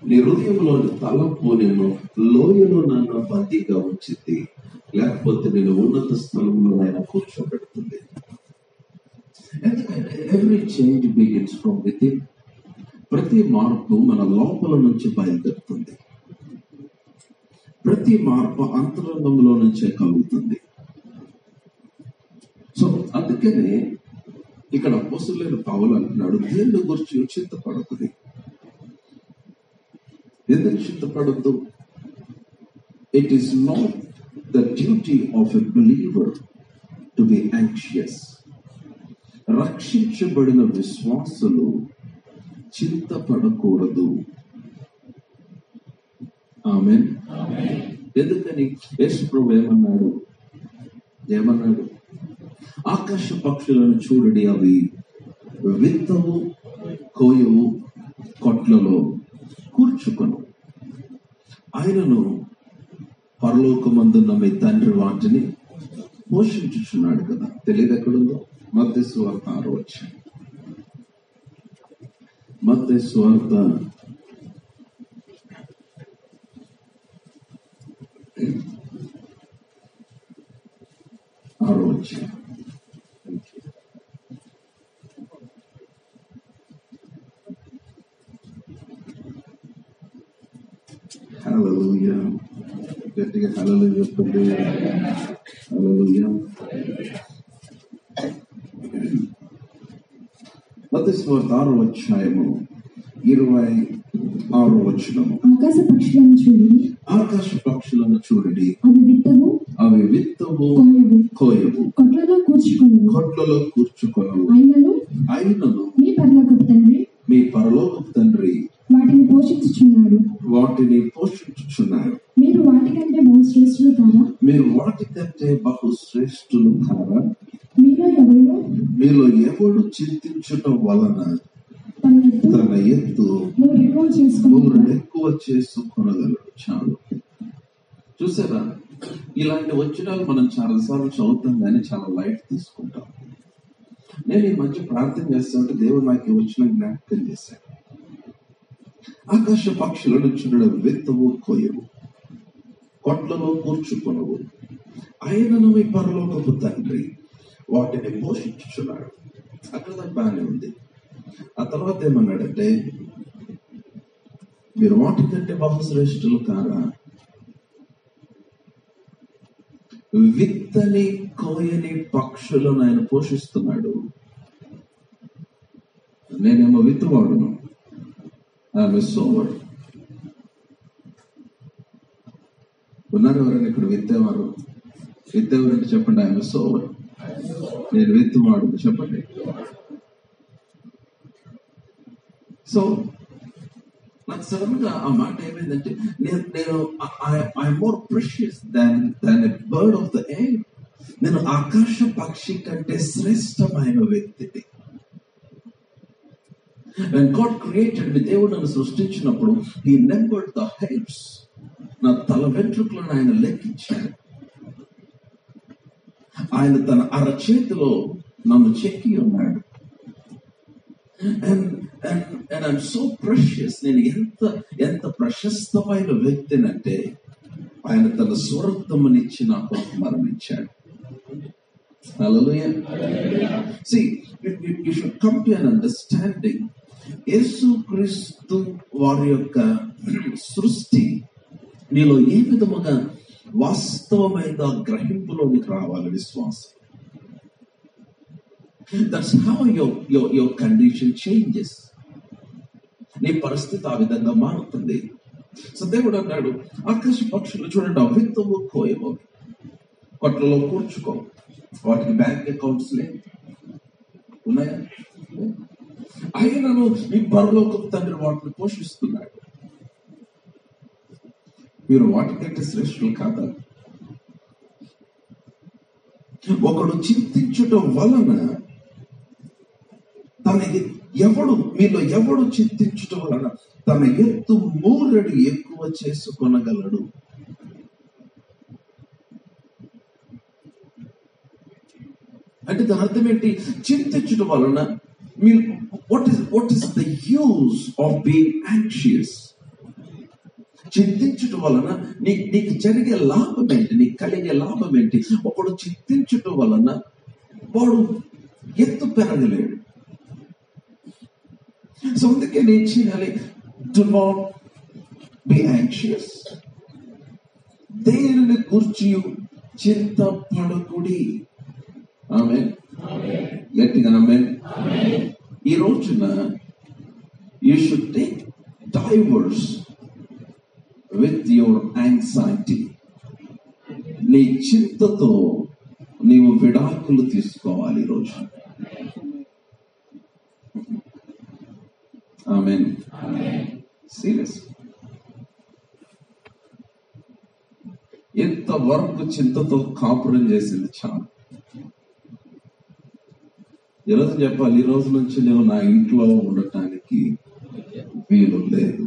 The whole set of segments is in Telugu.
నీ హృదయంలోని తలపు నేను లోయలో నన్ను బందీగా ఉంచింది లేకపోతే నేను ఉన్నత స్థలంలో ఆయన కూర్చోబెడుతుంది ఎందుకంటే every change begins from with ప్రతి మార్పు మన లోపల నుంచి బయలుదేరుతుంది ప్రతి మార్పు అంతరంగంలో నుంచే కలుగుతుంది సో అందుకనే ఇక్కడ అపోసులైన పౌలు అంటున్నాడు దేవుని గురించి చింతపడుతుంది ఎందుకు చింతపడద్దు it is not the duty of a believer to be anxious రక్షించబడిన విశ్వాసులు చింతపడకూడదు ఆమె ఎందుకని యేసు ప్రభు ఏమన్నాడు ఏమన్నాడు ఆకాశ పక్షులను చూడడి అవి విత్తవు కోయవు కొట్లలో కూర్చుకొను ఆయనను పరలోకమందున్న మీ తండ్రి వాటిని పోషించుచున్నాడు కదా తెలియదు ఎక్కడుందో మధ్య స్వార్థ ఆరో వచ్చాయి మధ్య స్వార్థ ఆరో వచ్చాయి హల్లెలూయా గట్టిగా హల్లెలూయా చెప్పండి హల్లెలూయా మతస్వార్త ఆరో అధ్యాయము ఇరవై ఆరో వచనము ఆకాశ పక్షులను చూడి ఆకాశ పక్షులను చూడండి అవి విత్తవు అవి విత్తవు కోయవు కోయవు కొట్లలో కూర్చుకొను కొట్లలో కూర్చుకొను అయినను అయినను మీ పరలోకపు తండ్రి మీ పరలోకపు తండ్రి వాటిని పోషించుచున్నాడు వాటిని పోషించుచున్నారు మీరు వాటికంటే బహు శ్రేష్ఠులు కాదా మీరు వాటికంటే బహు శ్రేష్ఠులు కారా మీలో ఎవరిలో మీలో ఎవడు చింతించటం వలన తన ఎత్తు తన ఎత్తు నూరు ఎక్కువ చేసుకుని నూరు ఎక్కువ చేసుకొనగలడు చాలు చూసారా ఇలాంటి వచ్చినాలు మనం చాలా సార్లు చదువుతాం కానీ చాలా లైట్ తీసుకుంటాం నేను ఈ మధ్య ప్రార్థన చేస్తుంటే దేవుడు నాకు ఈ వచ్చిన జ్ఞాపకం చేశాడు ఆకాశ పక్షులను చూడడం విత్తవు కోయవు కొట్లలో కూర్చుకొనవు ఆయనను మీ పరలోకపు తండ్రి వాటిని పోషించుచున్నాడు అక్కడ దాకా బాగానే ఉంది ఆ తర్వాత ఏమన్నాడంటే మీరు వాటికంటే బహుశ్రేష్ఠులు కారా విత్తని కోయని పక్షులను ఆయన పోషిస్తున్నాడు నేనేమో విత్తువాడును ఆమె సోవర్ ఉన్నారు ఎవరైనా ఇక్కడ విత్తేవారు విత్తేవారంటే చెప్పండి ఆమె సోవర్ నేను విత్తువాడు చెప్పండి సో నాకు సడన్ గా ఆ మాట ఏమైందంటే నేను నేను I more precious than than a bird of the air నేను ఆకాశ పక్షి కంటే శ్రేష్టమైన వ్యక్తిని And God created me దేవుడు నన్ను సృష్టించినప్పుడు ఈ నెంబర్ ద హెల్ప్స్ నా తల వెంట్రుకలను ఆయన లెక్కించాడు ఆయన తన అరచేతిలో నన్ను చెక్కి ఉన్నాడు and and and I'm so precious నేను ఎంత ఎంత ప్రశస్తమైన వ్యక్తినంటే ఆయన తన స్వరత్వమునిచ్చి నా కొరకు మరణించాడు Hallelujah. See, you, you, you should come to an understanding. యేసుక్రీస్తు వారి యొక్క సృష్టి నీలో ఏ విధముగా వాస్తవమైన గ్రహింపులోనికి రావాలి విశ్వాసం that's how your your your condition changes నీ పరిస్థితి ఆ విధంగా మారుతుంది సో దేవుడు అన్నాడు ఆకాశ పక్షులు చూడండి అవిత్తము కోయము కొట్లలో కూర్చుకో వాటికి బ్యాంక్ అకౌంట్స్ లేవు ఉన్నాయా ఆయనను ఈ పరలోక తండ్రి వాటిని పోషిస్తున్నాడు మీరు వాటికంటే శ్రేష్ఠులు కాదా ఒకడు చింతించటం వలన తన ఎ- ఎవడు మీలో ఎవడు చింతించటం వలన తన ఎత్తు మూరెడు ఎక్కువ చేసుకొనగలడు అంటే దాని అర్థం ఏంటి చింతించడం వలన మీరు what is what is the use of being anxious చింతించుట వలన నీ నీకు జరిగే లాభం ఏంటి నీకు కలిగే లాభం ఏంటి ఒకడు చింతించుట వలన వాడు ఎత్తు పెరగలేడు సో అందుకే నేను చేయాలి డు నాట్ బి యాంగ్షియస్ దేనిని కూర్చి చింత పడకుడి ఆమె గట్టిగా ఆమె ఈ రోజున you should take divorce with your anxiety నీ చింతతో నీవు విడాకులు తీసుకోవాలి ఈరోజు ఆమె సీరియస్ ఎంతవరకు చింతతో కాపురం చేసింది చాలా ఈరోజు చెప్పాలి ఈ రోజు నుంచి నేను నా ఇంట్లో ఉండటానికి వీలు లేదు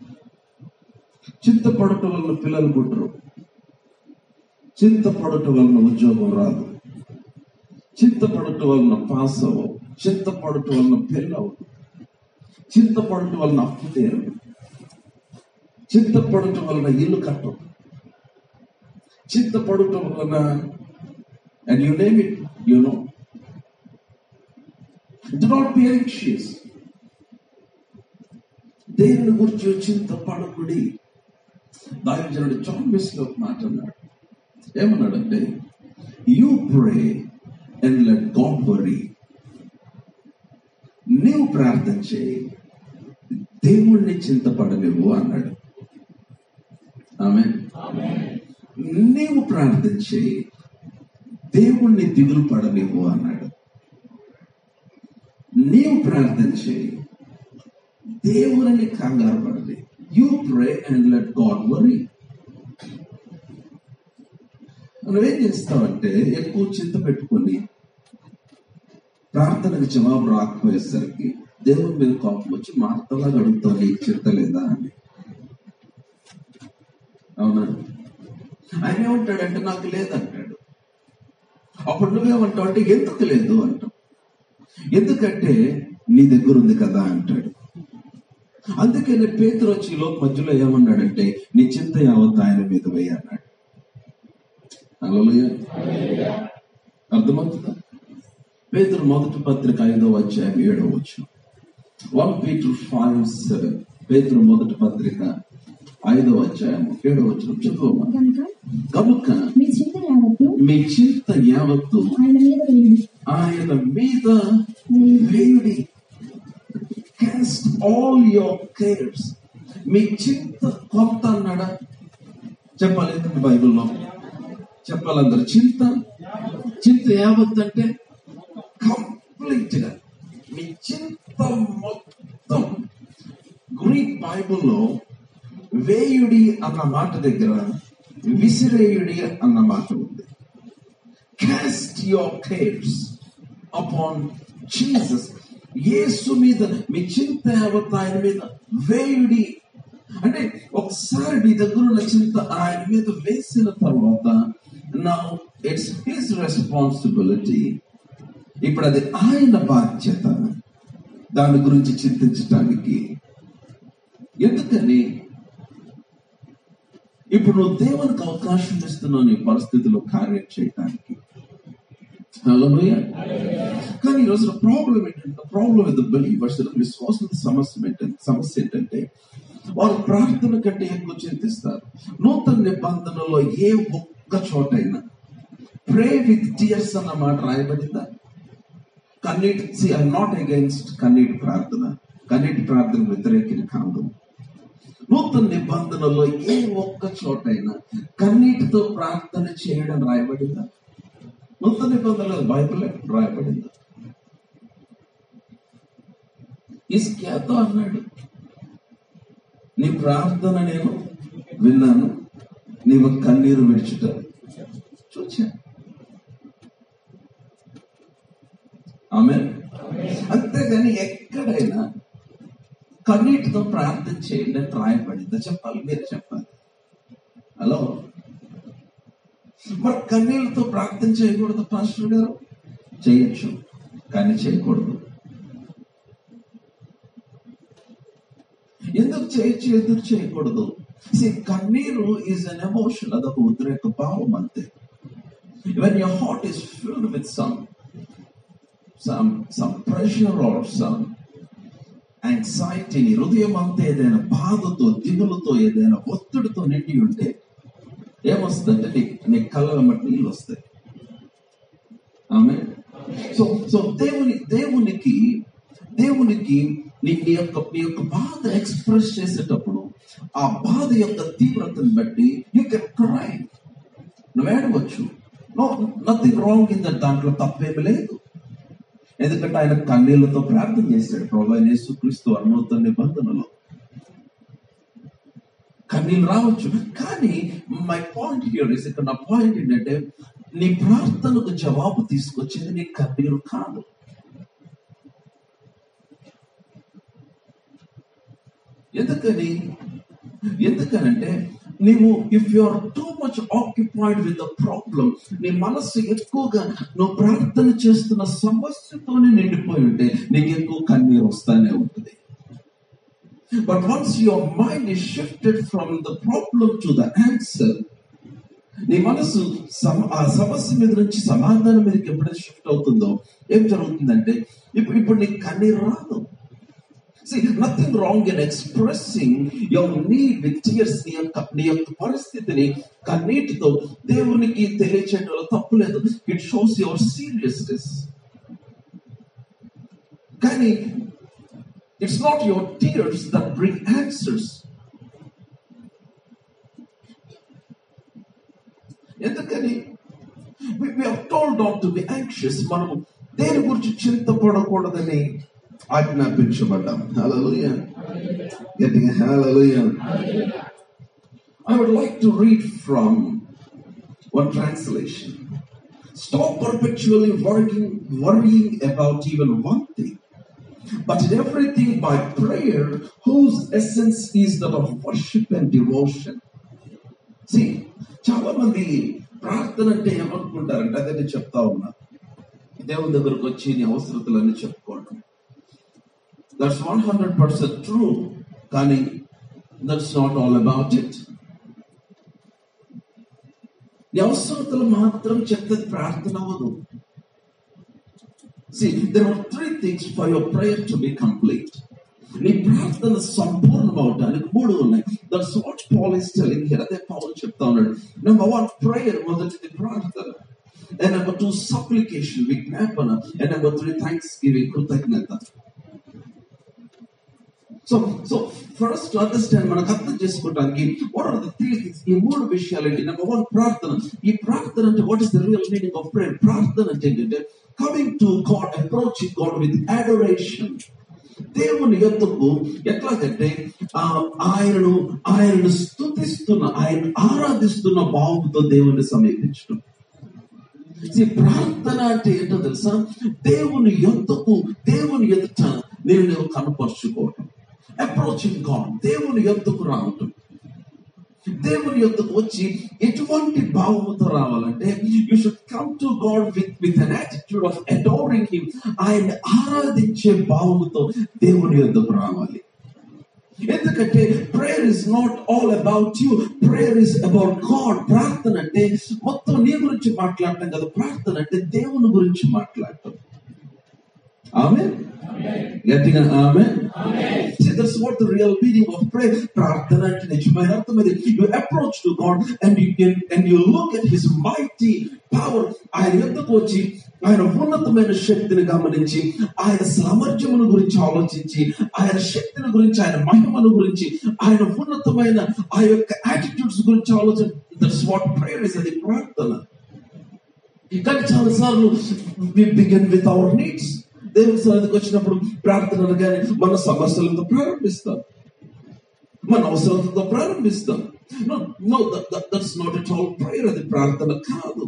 చింతపడటం వలన పిల్లలు పుట్టరు చింతపడటం వలన ఉద్యోగం రాదు చింతపడటం వలన పాస్ అవ్వవు చింతపడటం వలన పెళ్ళి అవ్వదు చింతపడటం వలన అప్పు తీరదు చింతపడటం వలన ఇల్లు కట్టవు చింతపడటం వలన and you name it you know do not be anxious దేవుని గురించి చింతపడకుడి దావించనుడు జాన్ మిస్లో ఒక మాట అన్నాడు ఏమన్నాడంటే you pray and let God worry నీవు ప్రార్థన చేయి దేవుణ్ణి చింతపడలేవు అన్నాడు ఆమె నీవు ప్రార్థన చేయి దేవుణ్ణి దిగులు పడలేవు అన్నాడు నీవు ప్రార్థన చేయి దేవుని కంగారు పడలే you pray and let God worry నువ్వేం చేస్తావంటే ఎక్కువ చింత పెట్టుకొని ప్రార్థనకు జవాబు రాకపోయేసరికి దేవుని మీద కోపం వచ్చి మార్తలా గడుపుతావు నీకు చింత లేదా అని అవునా ఆయన ఏమంటాడంటే నాకు లేదంటాడు అప్పుడు నువ్వేమంటావు అంటే ఎందుకు లేదు అంటావు ఎందుకంటే నీ దగ్గర ఉంది కదా అంటాడు అందుకే నేను పేతురు వచ్చి ఈ లోపు మధ్యలో ఏమన్నాడంటే నీ చింత యావత్ ఆయన మీద వేయి అన్నాడు హల్లెలూయా అర్థమవుతుందా పేతురు మొదటి పత్రిక ఐదో అధ్యాయం ఏడో వచ్చు వన్ పీటర్ ఫైవ్ సెవెన్ పేతురు మొదటి పత్రిక ఐదో అధ్యాయం ఏడో వచ్చు చదువు కనుక కనుక మీ చింత యావత్తు మీ చింత యావత్తు ఆయన మీద వేయండి ఆయన మీద వేయుడి క్యాస్ట్ ఆల్ యువర్ కేర్స్ మీ చింత కొత్త అన్నాడా చెప్పాలి ఎందుకంటే బైబిల్లో చెప్పాలి అందరు చింత చింత యావత్ అంటే కంప్లీట్ గా మీ చింత మొత్తం గ్రీక్ బైబిల్లో వేయుడి అన్న మాట దగ్గర విసిరేయుడి అన్న మాట ఉంది cast your cares upon Jesus యేసు మీద మీ చింత యావత్ ఆయన మీద వేయుడి అంటే ఒకసారి నీ దగ్గర ఉన్న చింత ఆయన మీద వేసిన తర్వాత నా ఇట్స్ హిస్ రెస్పాన్సిబిలిటీ ఇప్పుడు అది ఆయన బాధ్యత దాని గురించి చింతించటానికి ఎందుకని ఇప్పుడు నువ్వు దేవునికి అవకాశం ఇస్తున్నావు నీ పరిస్థితిలో కార్యం చేయటానికి Hallelujah. కానీ ఈరోజు ప్రాబ్లం ఏంటంటే ప్రాబ్లం విత్ బిలీవర్స్ విశ్వాసం సమస్య ఏంటంటే సమస్య ఏంటంటే వారు ప్రార్థన కంటే ఎక్కువ చింతిస్తారు నూతన నిబంధనలో ఏ ఒక్క చోటైనా ప్రే విత్ టియర్స్ అన్న మాట రాయబడిందా కన్నీటి సి ఐ నాట్ అగైన్స్ట్ కన్నీటి ప్రార్థన కన్నీటి ప్రార్థన వ్యతిరేకిని కాదు నూతన నిబంధనలో ఏ ఒక్క చోటైనా కన్నీటితో ప్రార్థన చేయడం రాయబడిందా నూతన నిబంధనలో బైబిల్ ఎక్కడ రాయబడిందా ఇస్క్యాతో అన్నాడు నీ ప్రార్థన నేను విన్నాను నీవు కన్నీరు విడిచుట చూచా ఆమె అంతేగాని ఎక్కడైనా కన్నీటితో ప్రార్థన చేయండి అని రాయబడిందా చెప్పాలి మీరు చెప్పాలి హలో మరి కన్నీళ్ళతో ప్రార్థన చేయకూడదు పాస్టర్ గారు చేయొచ్చు కానీ చేయకూడదు ఎందుకు చేయొచ్చు ఎందుకు చేయకూడదు See, కన్నీరు ఈజ్ అన్ ఎమోషన్ అదొక ఉద్రేక భావం అంతే వెన్ your హార్ట్ is filled with some some some pressure or some anxiety నీ హృదయం అంతా ఏదైనా బాధతో దిగులతో ఏదైనా ఒత్తిడితో నిండి ఉంటే ఏమొస్తుందంటే నీ నీ కళ్ళ మట్టి నీళ్ళు వస్తాయి ఆమె సో సో దేవుని దేవునికి దేవునికి నీ నీ యొక్క నీ యొక్క బాధ ఎక్స్ప్రెస్ చేసేటప్పుడు ఆ బాధ యొక్క తీవ్రతను బట్టి యూ కెన్ క్రై నువ్వు ఏడవచ్చు no nothing wrong in that దాంట్లో తప్పేమి లేదు ఎందుకంటే ఆయన కన్నీళ్లతో ప్రార్థన చేశాడు ప్రభు యేసుక్రీస్తు అన్నూతన నిబంధనలో కన్నీళ్ళు రావచ్చు కానీ మై పాయింట్ హియర్ ఇస్ ఇక్కడ నా పాయింట్ ఏంటంటే నీ ప్రార్థనకు జవాబు తీసుకొచ్చేది నీ కన్నీరు కాదు ఎందుకని ఎందుకనంటే నీవు if you are too much occupied with the problem నీ మనస్సు ఎక్కువగా నువ్వు ప్రార్థన చేస్తున్న సమస్యతోనే నిండిపోయి ఉంటే నీకు ఎక్కువ కన్నీరు వస్తానే ఉంటుంది but once your mind is shifted from the problem to the answer నీ మనసు సమ- ఆ సమస్య మీద నుంచి సమాధానం మీదకి ఎప్పుడైతే షిఫ్ట్ అవుతుందో ఏం జరుగుతుందంటే ఇప్పుడు ఇప్పుడు నీకు కన్నీరు రాదు See, nothing wrong in expressing your need with tears నీ యొక్క నీ యొక్క పరిస్థితిని కన్నీటితో దేవునికి తెలియచేయడంలో తప్పు లేదు ఇట్ షోస్ యువర్ సీరియస్నెస్ కానీ it's not your tears that bring answers ఎందుకని we are told not to be anxious మనం దేని గురించి చింతపడకూడదని ఆజ్ఞాపించబడ్డాం హల్లెలూయా గట్టిగా హల్లెలూయా I would like to read from one translation. Stop perpetually worrying, worrying about even one thing, but in everything by prayer, whose essence is that of worship and devotion. See, చాలా మంది ప్రార్థన అంటే ఏమనుకుంటారంటే అదే నేను చెప్తా ఉన్నా దేవుని దగ్గరకు వచ్చి నీ అవసరతలన్నీ చెప్పుకోవడం that's one hundred percent true కానీ that's not all about it నీ అవసరతలు మాత్రం చెప్తే ప్రార్థన అవ్వదు See, there are three things for your prayer to be complete. నీ ప్రార్థన సంపూర్ణం అవడానికి మూడు ఉన్నాయి that's what Paul is telling here అదే పౌల్ చెప్తా ఉన్నాడు నెంబర్ వన్ ప్రేయర్ మొదటిది ప్రార్థన అండ్ నెంబర్ టూ సప్లికేషన్ విజ్ఞాపన and number three thanksgiving కృతజ్ఞత సో సో ఫస్ట్ అండర్స్టాండ్ మనకు అర్థం చేసుకోవడానికి what are the three things ఈ మూడు విషయాలు ఏంటి నెంబర్ వన్ ప్రార్థన ఈ ప్రార్థన అంటే what is the real meaning of prayer ప్రార్థన అంటే ఏంటంటే coming to God approaching God with adoration దేవుని యొద్దకు ఎట్లాగంటే ఆ, ఆయనను ఆయనను స్తుతిస్తున్న ఆయన ఆరాధిస్తున్న భావంతో దేవుని సమీపించడం See, ప్రార్థన అంటే ఏంటో తెలుసా దేవుని యొద్దకు దేవుని ఎదుట నేను నువ్వు కనపరుచుకోవటం అప్రోచింగ్ గాడ్ దేవుని యొద్దకు రావటం దేవుని యొద్దకు వచ్చి ఎటువంటి భావముతో రావాలంటే you should come to God with with an attitude of adoring him ఆయన ఆరాధించే భావముతో దేవుని యొద్దకు రావాలి ఎందుకంటే prayer is not all about you prayer is about God ప్రార్థన అంటే మొత్తం నీ గురించి మాట్లాడటం కదా ప్రార్థన అంటే దేవుని గురించి మాట్లాడటం ఆమె గట్టిగా ఆమె that's what the real meaning of prayer ప్రార్థన అంటే నిజమైన అర్థం అది you approach to God and you can and you look at his mighty power ఆయన యొద్దకు వచ్చి ఆయన ఉన్నతమైన శక్తిని గమనించి ఆయన సామర్థ్యమును గురించి ఆలోచించి ఆయన శక్తిని గురించి ఆయన మహిమను గురించి ఆయన ఉన్నతమైన ఆ యొక్క యాటిట్యూడ్స్ గురించి ఆలోచన దట్స్ వాట్ ప్రేయర్ ఇస్ అది ప్రార్థన కానీ చాలా సార్లు we begin with our needs దేవుని సన్నిధికి వచ్చినప్పుడు ప్రార్థన అనగానే మన సమస్యలతో ప్రారంభిస్తాం మన అవసరాలతో ప్రారంభిస్తాం no no that's not at all prayer అది ప్రార్థన కాదు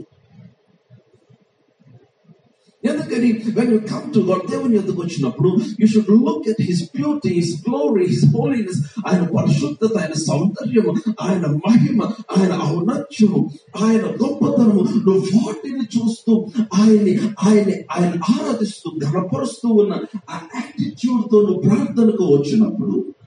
ఎందుకని when you come to God దేవుని ఎందుకు వచ్చినప్పుడు you should look at his beauty his glory his holiness ఆయన పరిశుద్ధత ఆయన సౌందర్యము ఆయన మహిమ ఆయన ఔన్నత్యము ఆయన గొప్పతనము నువ్వు వాటిని చూస్తూ ఆయన్ని ఆయన్ని ఆయన ఆరాధిస్తూ ఘనపరుస్తూ ఉన్న ఆ యాటిట్యూడ్ తో నువ్వు ప్రార్థనకు వచ్చినప్పుడు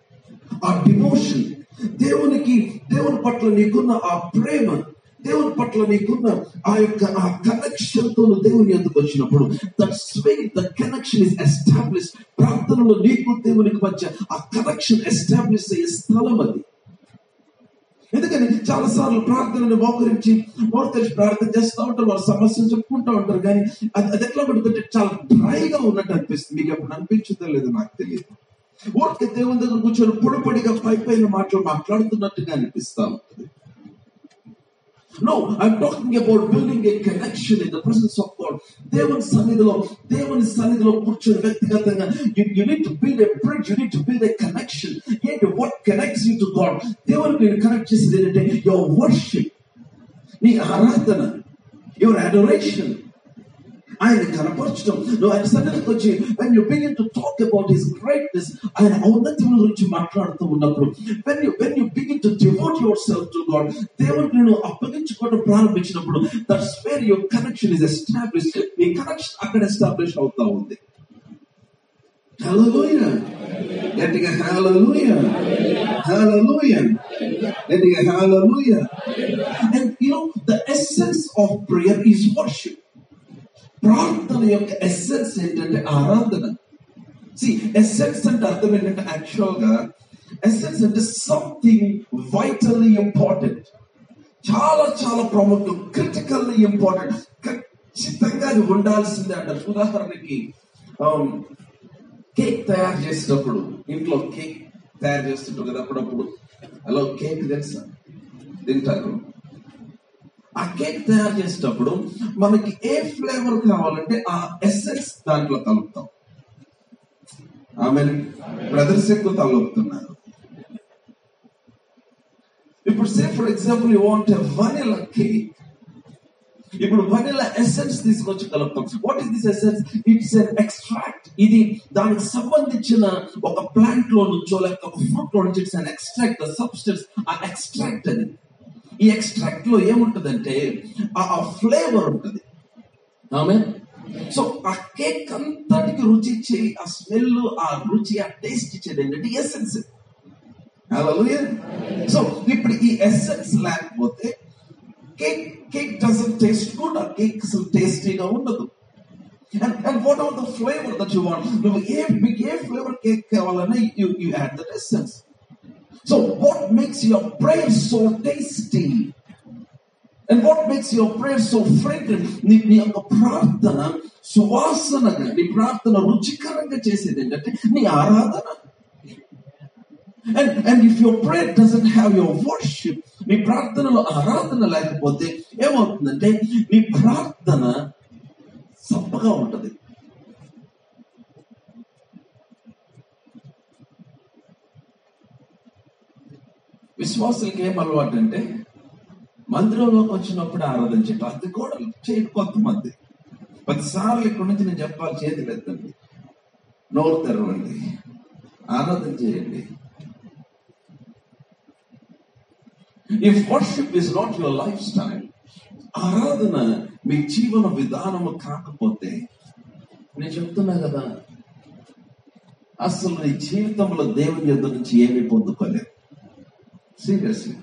ఆ డివోషన్ దేవునికి దేవుని పట్ల నీకున్న ఆ ప్రేమ దేవుని పట్ల నీకున్న ఆ యొక్క ఆ కనెక్షన్ తో నువ్వు దేవుని ఎందుకు వచ్చినప్పుడు that's way the connection is establish ప్రార్థనలో నీకు దేవునికి మధ్య ఆ కనెక్షన్ ఎస్టాబ్లిష్ అయ్యే స్థలం అది ఎందుకని చాలా సార్లు ప్రార్థనను మోకరించి మోరు తెరిచి ప్రార్థన చేస్తూ ఉంటారు వాళ్ళ సమస్యలు చెప్పుకుంటూ ఉంటారు కానీ అది అది ఎట్లా పడుతుంటే చాలా డ్రైగా ఉన్నట్టు అనిపిస్తుంది మీకు ఎప్పుడు అనిపించుదో లేదో నాకు తెలియదు ఊరికి దేవుని దగ్గర కూర్చొని పొడి పొడిగా పై పైన మాటలు మాట్లాడుతున్నట్టుగా అనిపిస్తా ఉంటుంది No, I'm talking about building a connection in the presence of God. దేవుని సన్నిధిలో దేవుని సన్నిధిలో కూర్చొని వ్యక్తిగతంగా you, you need to build a bridge, you need to build a connection. ఏంటి what connects you to God? దేవునికి నేను కనెక్ట్ చేసేది ఏంటంటే your worship, నీ ఆరాధన, your adoration. ఆయన కనపరచడం నువ్వు ఆయన సన్నిధికి వచ్చి when you begin to talk about his greatness ఆయన ఔన్నత్యం గురించి మాట్లాడుతూ ఉన్నప్పుడు when you when you begin to devote yourself to God దేవుడికి నేను అప్పగించుకోవడం ప్రారంభించినప్పుడు that's where your connection is established నీ కనెక్షన్ అక్కడ ఎస్టాబ్లిష్ అవుతా ఉంది Hallelujah. గట్టిగా hallelujah. Hallelujah. గట్టిగా hallelujah. And you know the essence of prayer is worship. ప్రార్థన యొక్క ఎస్సెన్స్ ఏంటంటే ఆరాధన సి ఎస్సెన్స్ అంటే అర్థం ఏంటంటే యాక్చువల్ గా ఎస్సెన్స్ అంటే సంథింగ్ వైటల్లీ ఇంపార్టెంట్ చాలా చాలా ప్రాముఖ్యం క్రిటికల్లీ ఇంపార్టెంట్ ఖచ్చితంగా అది ఉండాల్సిందే అంటారు ఉదాహరణకి కేక్ తయారు చేసేటప్పుడు ఇంట్లో కేక్ తయారు చేస్తుంటారు కదా అప్పుడప్పుడు హలో కేక్ తెలుసా తింటారు ఆ కేక్ తయారు చేసేటప్పుడు మనకి ఏ ఫ్లేవర్ కావాలంటే ఆ ఎసెన్స్ దాంట్లో కలుపుతాం ఆమె బ్రదర్స్ ఎక్కువ కలుపుతున్నారు ఇప్పుడు say for example you want vanilla cake ఇప్పుడు వనిలా ఎసెన్స్ తీసుకొచ్చి కలుపుతాం what is this essence it's an extract ఇది దానికి సంబంధించిన ఒక ప్లాంట్ లో నుంచో లేకపోతే ఒక ఫ్రూట్ లో నుంచి it's an extract the substance ఆ ఎక్స్ట్రాక్ట్ అది ఈ ఎక్స్ట్రాక్ట్ లో ఏముంటదంటే ఆ ఫ్లేవర్ ఉంటుంది ఆమె సో ఆ కేక్ అంతటికి రుచి ఇచ్చి ఆ స్మెల్ ఆ రుచి ఆ టేస్ట్ ఇచ్చేది ఏంటంటే ఎసెన్స్ సో ఇప్పుడు ఈ ఎసెన్స్ లేకపోతే cake cake doesn't taste good ఆ కేక్ అసలు టేస్టీగా ఉండదు And, and what are the flavor that you want? నువ్వు ఏ మీకు ఏ ఫ్లేవర్ కేక్ కావాలన్నా you you add that essence So, what makes your prayer so tasty? And what makes your prayer so fragrant? నీ నీ యొక్క ప్రార్థన సువాసనగా నీ ప్రార్థన రుచికరంగా చేసేది ఏంటంటే నీ ఆరాధన and and if your prayer doesn't have your worship నీ ప్రార్థనలో ఆరాధన లేకపోతే ఏమవుతుందంటే నీ ప్రార్థన సప్పగా ఉంటది విశ్వాసులకి ఏం అలవాటు అంటే మందిరంలోకి వచ్చినప్పుడు ఆరాధన చేయటం అది కూడా చేయడు కొంతమంది పదిసార్లు ఇక్కడ నుంచి నేను చెప్పాలి చేతులు ఎత్తండి నోరు తెరవండి ఆరాధన చేయండి if worship is not your lifestyle ఆరాధన మీ జీవన విధానము కాకపోతే నేను చెప్తున్నా కదా అసలు నీ జీవితంలో దేవుని యొద్ద నుంచి ఏమీ పొందుకోలేదు seriously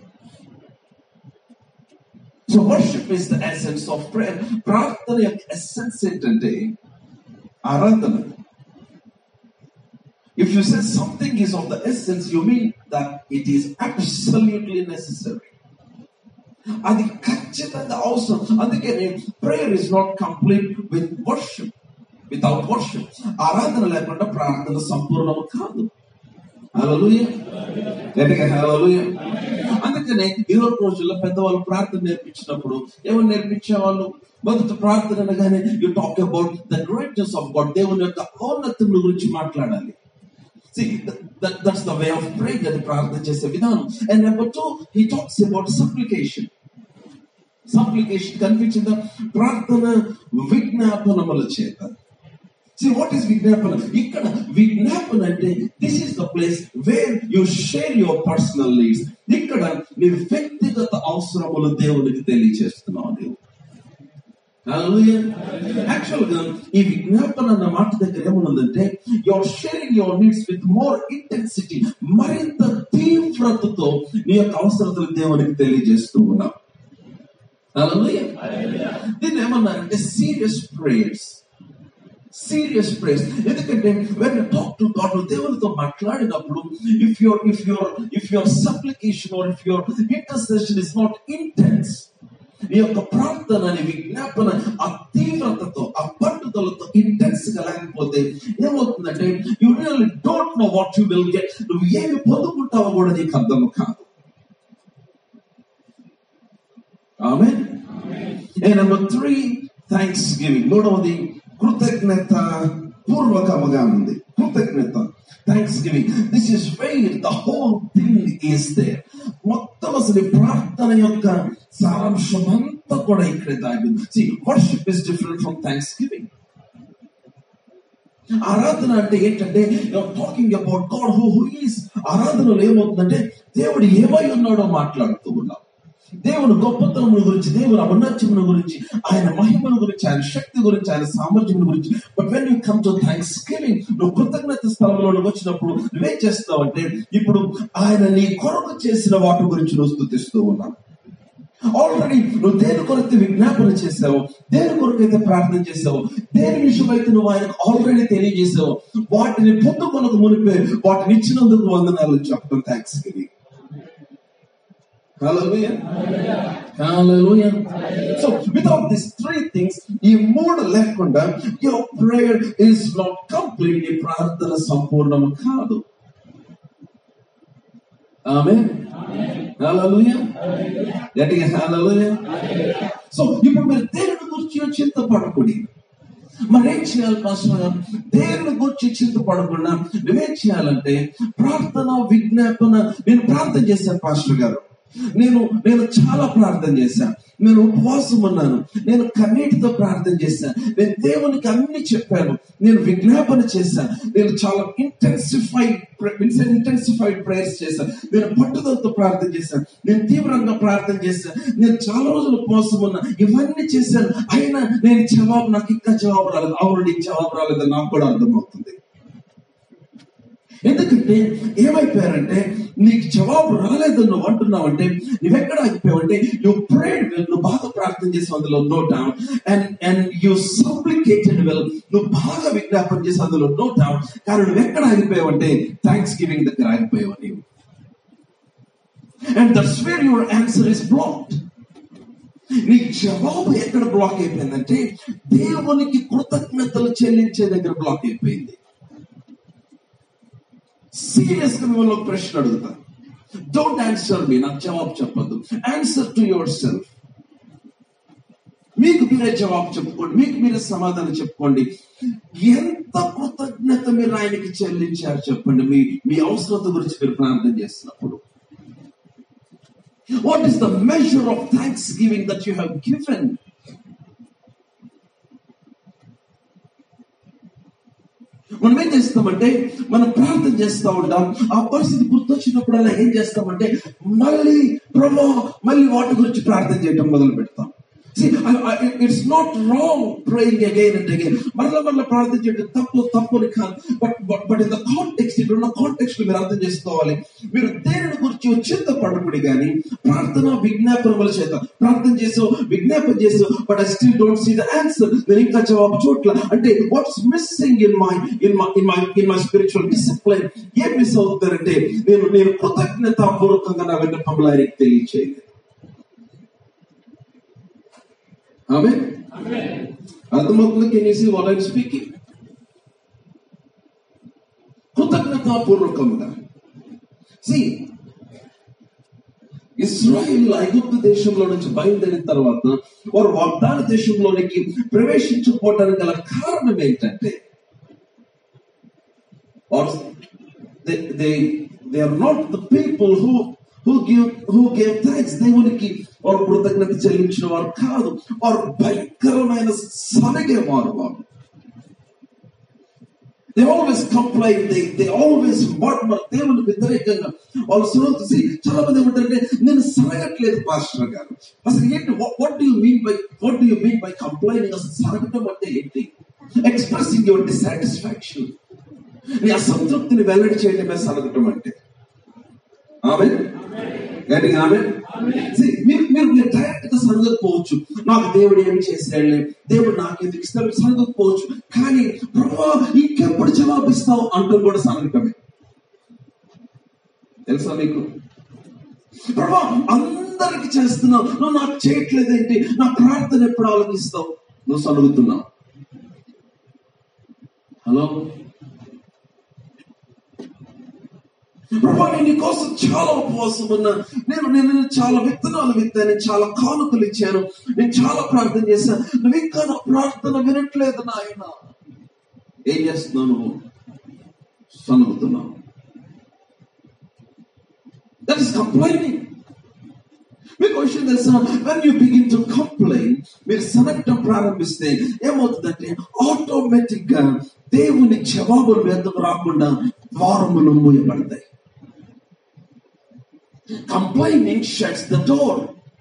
so worship is the essence of prayer ప్రార్థన యొక్క ఎసెన్స్ ఏంటంటే ఆరాధన if you say something is of the essence you mean that it is absolutely necessary అది ఖచ్చితంగా అవసరం అందుకే prayer is not complete with worship without worship ఆరాధన లేకుండా ప్రార్థన సంపూర్ణం కాదు హల్లెలూయా గట్టిగా హల్లెలూయా అందుకనే ఇరవై రోజుల్లో పెద్దవాళ్ళు ప్రార్థన నేర్పించినప్పుడు ఏమని నేర్పించేవాళ్ళు మొదట ప్రార్థన అనగానే you talk about the greatness of God దేవుని యొక్క ఔన్నత్యం గురించి మాట్లాడాలి See, that, that's the way of praying అది ప్రార్థన చేసే విధానం and number two he talks about supplication supplication కనిపించిందా ప్రార్థన విజ్ఞాపనముల చేత See, what is విజ్ఞాపన ఇక్కడ విజ్ఞాపన అంటే this is the place where you share your personal needs ఇక్కడ నీ వ్యక్తిగత అవసరములు దేవునికి తెలియచేస్తున్నావు నీవు యాక్చువల్ గా ఈ విజ్ఞాపన అన్న మాట దగ్గర ఏమన్నదంటే your sharing your needs with more intensity మరింత తీవ్రతతో నీ యొక్క అవసరతలు దేవునికి తెలియజేస్తూ ఉన్నావు Hallelujah. దీన్ని ఏమన్నారంటే సీరియస్ ప్రేయర్స్ సీరియస్ ప్రేయర్స్ ఎందుకంటే వెన్ టాక్ టు గాడ్ దేవునితో మాట్లాడినప్పుడు if your if your if your supplication are if your intercession is not intense నీ యొక్క ప్రార్థన అనే విజ్ఞాపన ఆ తీవ్రతతో ఆ పట్టుదలతో ఇంటెన్స్ గా లేకపోతే ఏమవుతుందంటే you really don't know what you will get నువ్వు ఏమి పొందుకుంటావో కూడా నీకు అర్థం కాదు ఆమె నెంబర్ త్రీ థ్యాంక్స్ గివింగ్ మూడవది కృతజ్ఞత పూర్వకముగా ఉంది కృతజ్ఞత thanksgiving this is where the whole thing is there మొత్తం అసలు ఈ ప్రార్థన యొక్క సారాంశం అంతా కూడా ఇక్కడే దాగింది see worship is different from thanksgiving ఆరాధన అంటే ఏంటంటే talking about God who who is ఆరాధనలో ఏమవుతుందంటే దేవుడు ఏమై ఉన్నాడో మాట్లాడుతూ ఉన్నాం దేవుని గొప్పతనం గురించి దేవుని ఔన్నత్యమును గురించి ఆయన మహిమను గురించి ఆయన శక్తి గురించి ఆయన సామర్థ్యం గురించి but when you come to thanksgiving నువ్వు కృతజ్ఞత స్థలంలో వచ్చినప్పుడు నువ్వేం చేస్తావు అంటే ఇప్పుడు ఆయన నీ కొరకు చేసిన వాటి గురించి నువ్వు స్థుతిస్తూ ఉన్నావు ఆల్రెడీ నువ్వు దేని కొరకు విజ్ఞాపన చేసావు దేని కొరకు అయితే ప్రార్థన చేసావు దేని విషయమైతే నువ్వు ఆయనకు ఆల్రెడీ తెలియజేసావు వాటిని పొందుకొనకు మునిపే వాటిని ఇచ్చినందుకు వందనాలు చెప్పడం thanksgiving Hallelujah. Hallelujah. So without these three things, ఈ మూడు లేకుండా your prayer is not complete. నీ ప్రార్థన సంపూర్ణము కాదు ఆమె Hallelujah. గట్టిగా Hallelujah. సో ఇప్పుడు మీరు దేవుని గురించి చింతపడకూడి మరి ఏం చేయాలి పాస్టర్ గారు దేవుని గురించి చింతపడకుండా నువ్వేం చేయాలంటే ప్రార్థన విజ్ఞాపన నేను ప్రార్థన చేశాను పాస్టర్ గారు నేను నేను చాలా ప్రార్థన చేశాను నేను ఉపవాసం ఉన్నాను నేను కన్నీటితో ప్రార్థన చేశాను నేను దేవునికి అన్ని చెప్పాను నేను విజ్ఞాపన చేశాను నేను చాలా ఇంటెన్సిఫైడ్ ఇంటెన్సిఫైడ్ ప్రేయర్స్ చేశాను నేను పట్టుదలతో ప్రార్థన చేశాను నేను తీవ్రంగా ప్రార్థన చేశాను నేను చాలా రోజులు ఉపవాసం ఉన్నా ఇవన్నీ చేశాను అయినా నేను జవాబు నాకు ఇంకా జవాబు రాలేదు ఆల్రెడీ జవాబు రాలేదని నాకు కూడా అర్థమవుతుంది ఎందుకంటే ఏమైపోయారంటే నీకు జవాబు రాలేదని నువ్వు అంటున్నావు అంటే నువ్వెక్కడ ఆగిపోయావంటే నువ్వు ప్రేడ్ వెల్ నువ్వు బాగా ప్రార్థన చేసి అందులో no doubt and and you supplicated well నువ్వు బాగా విజ్ఞాపన చేసి అందులో నో డౌన్ కానీ నువ్వు ఎక్కడ ఆగిపోయావంటే థ్యాంక్స్ గివింగ్ దగ్గర ఆగిపోయావు నీవు and that's where your answer is blocked నీ జవాబు ఎక్కడ బ్లాక్ అయిపోయిందంటే దేవునికి కృతజ్ఞతలు చెల్లించే దగ్గర బ్లాక్ అయిపోయింది సీరియస్ గా మిమ్మల్ని ఒక ప్రశ్న అడుగుతా డోంట్ ఆన్సర్ మీ నాకు జవాబు చెప్పద్దు ఆన్సర్ టు యువర్ సెల్ఫ్ మీకు మీరే జవాబు చెప్పుకోండి మీకు మీరే సమాధానం చెప్పుకోండి ఎంత కృతజ్ఞత మీరు ఆయనకి చెల్లించారు చెప్పండి మీ మీ అవసరత గురించి మీరు ప్రార్థన చేస్తున్నప్పుడు what is the measure of thanksgiving that you have given మనం ఏం చేస్తామంటే మనం ప్రార్థన చేస్తూ ఉంటాం ఆ పరిస్థితి గుర్తొచ్చినప్పుడల్లా ఏం చేస్తామంటే మళ్ళీ ప్రభా మళ్ళీ వాటి గురించి ప్రార్థన చేయడం మొదలు పెడతాం it's not wrong praying again and again మరలా మరలా ప్రార్థన చేయడం తప్పు తప్పు అని కాదు but but in the context ఇక్కడ ఉన్న కాంటెక్స్ట్ మీరు అర్థం చేసుకోవాలి మీరు దేనిని గురించి చింతపడకుడి కానీ ప్రార్థన విజ్ఞాపనముల చేత ప్రార్థన చేసావు విజ్ఞాపన చేసావు but I still don't see the answer నేను ఇంకా జవాబు చోట్ల అంటే what's missing in my in my in my in my spiritual discipline ఏం మిస్ అవుతుందంటే నేను నేను కృతజ్ఞతాపూర్వకంగా నా విన్నపంలో ఆయనకి తెలియచేయలేదు ఆమె అర్థమవుతుంది can you see what I'm speaking కృతజ్ఞతాపూర్వకంగా సి ఇస్రాయిల్ ఐగుప్తు దేశంలో నుంచి బయలుదేరిన తర్వాత వారు వాగ్దాన దేశంలోనికి ప్రవేశించకపోవడానికి గల కారణం ఏంటంటే they they are not the people who who give who gave thanks దేవునికి వారు కృతజ్ఞత చెల్లించిన వారు కాదు వారు భయంకరమైన సనగే వారు వారు they always complain they they always murmur దేవుని వ్యతిరేకంగా వాళ్ళు సురక్షి చాలా మంది ఏమంటారంటే నేను సరగట్లేదు పాస్టర్ గారు అసలు ఏంటి what do mean by what do mean by complaining అసలు సరగటం అంటే ఏంటి ఎక్స్ప్రెసింగ్ యువర్ డిసాటిస్ఫాక్షన్ నీ అసంతృప్తిని వెల్లడి చేయడమే సరగటం అంటే ఆమె గట్టిగా ఆమె See, మీరు మీరు మీరు డైరెక్ట్ గా సరగకపోవచ్చు నాకు దేవుడు ఏమి చేశాడులే దేవుడు నాకు ఎందుకు ఇస్తాడు సరగకపోవచ్చు కానీ ప్రభా ఇంకెప్పుడు జవాబిస్తావు అంటూ కూడా సరగటమే తెలుసా మీకు ప్రభా అందరికి చేస్తున్నావు నువ్వు నాకు చేయట్లేదేంటి నా ప్రార్థన ఎప్పుడు ఆలోచిస్తావు నువ్వు సలుగుతున్నావు హలో ప్రభా నేను నీ కోసం చాలా ఉపవాసం ఉన్నా నేను నేను చాలా విత్తనాలు విత్తాను చాలా కానుకలు ఇచ్చాను నేను చాలా ప్రార్థన చేశాను నువ్వు ఇంకా నా ప్రార్థన వినట్లేదు నాయన ఏం చేస్తున్నావు నువ్వు సనుగుతున్నావు దట్ ఇస్ కంప్లైనింగ్ మీకు విషయం తెలుసా when you begin to complain మీరు సనగటం ప్రారంభిస్తే ఏమవుతుందంటే ఆటోమేటిక్ గా దేవుని జవాబులు ఎందుకు రాకుండా ద్వారములు మూయబడతాయి కంప్లైనింగ్ షట్స్ ద డోర్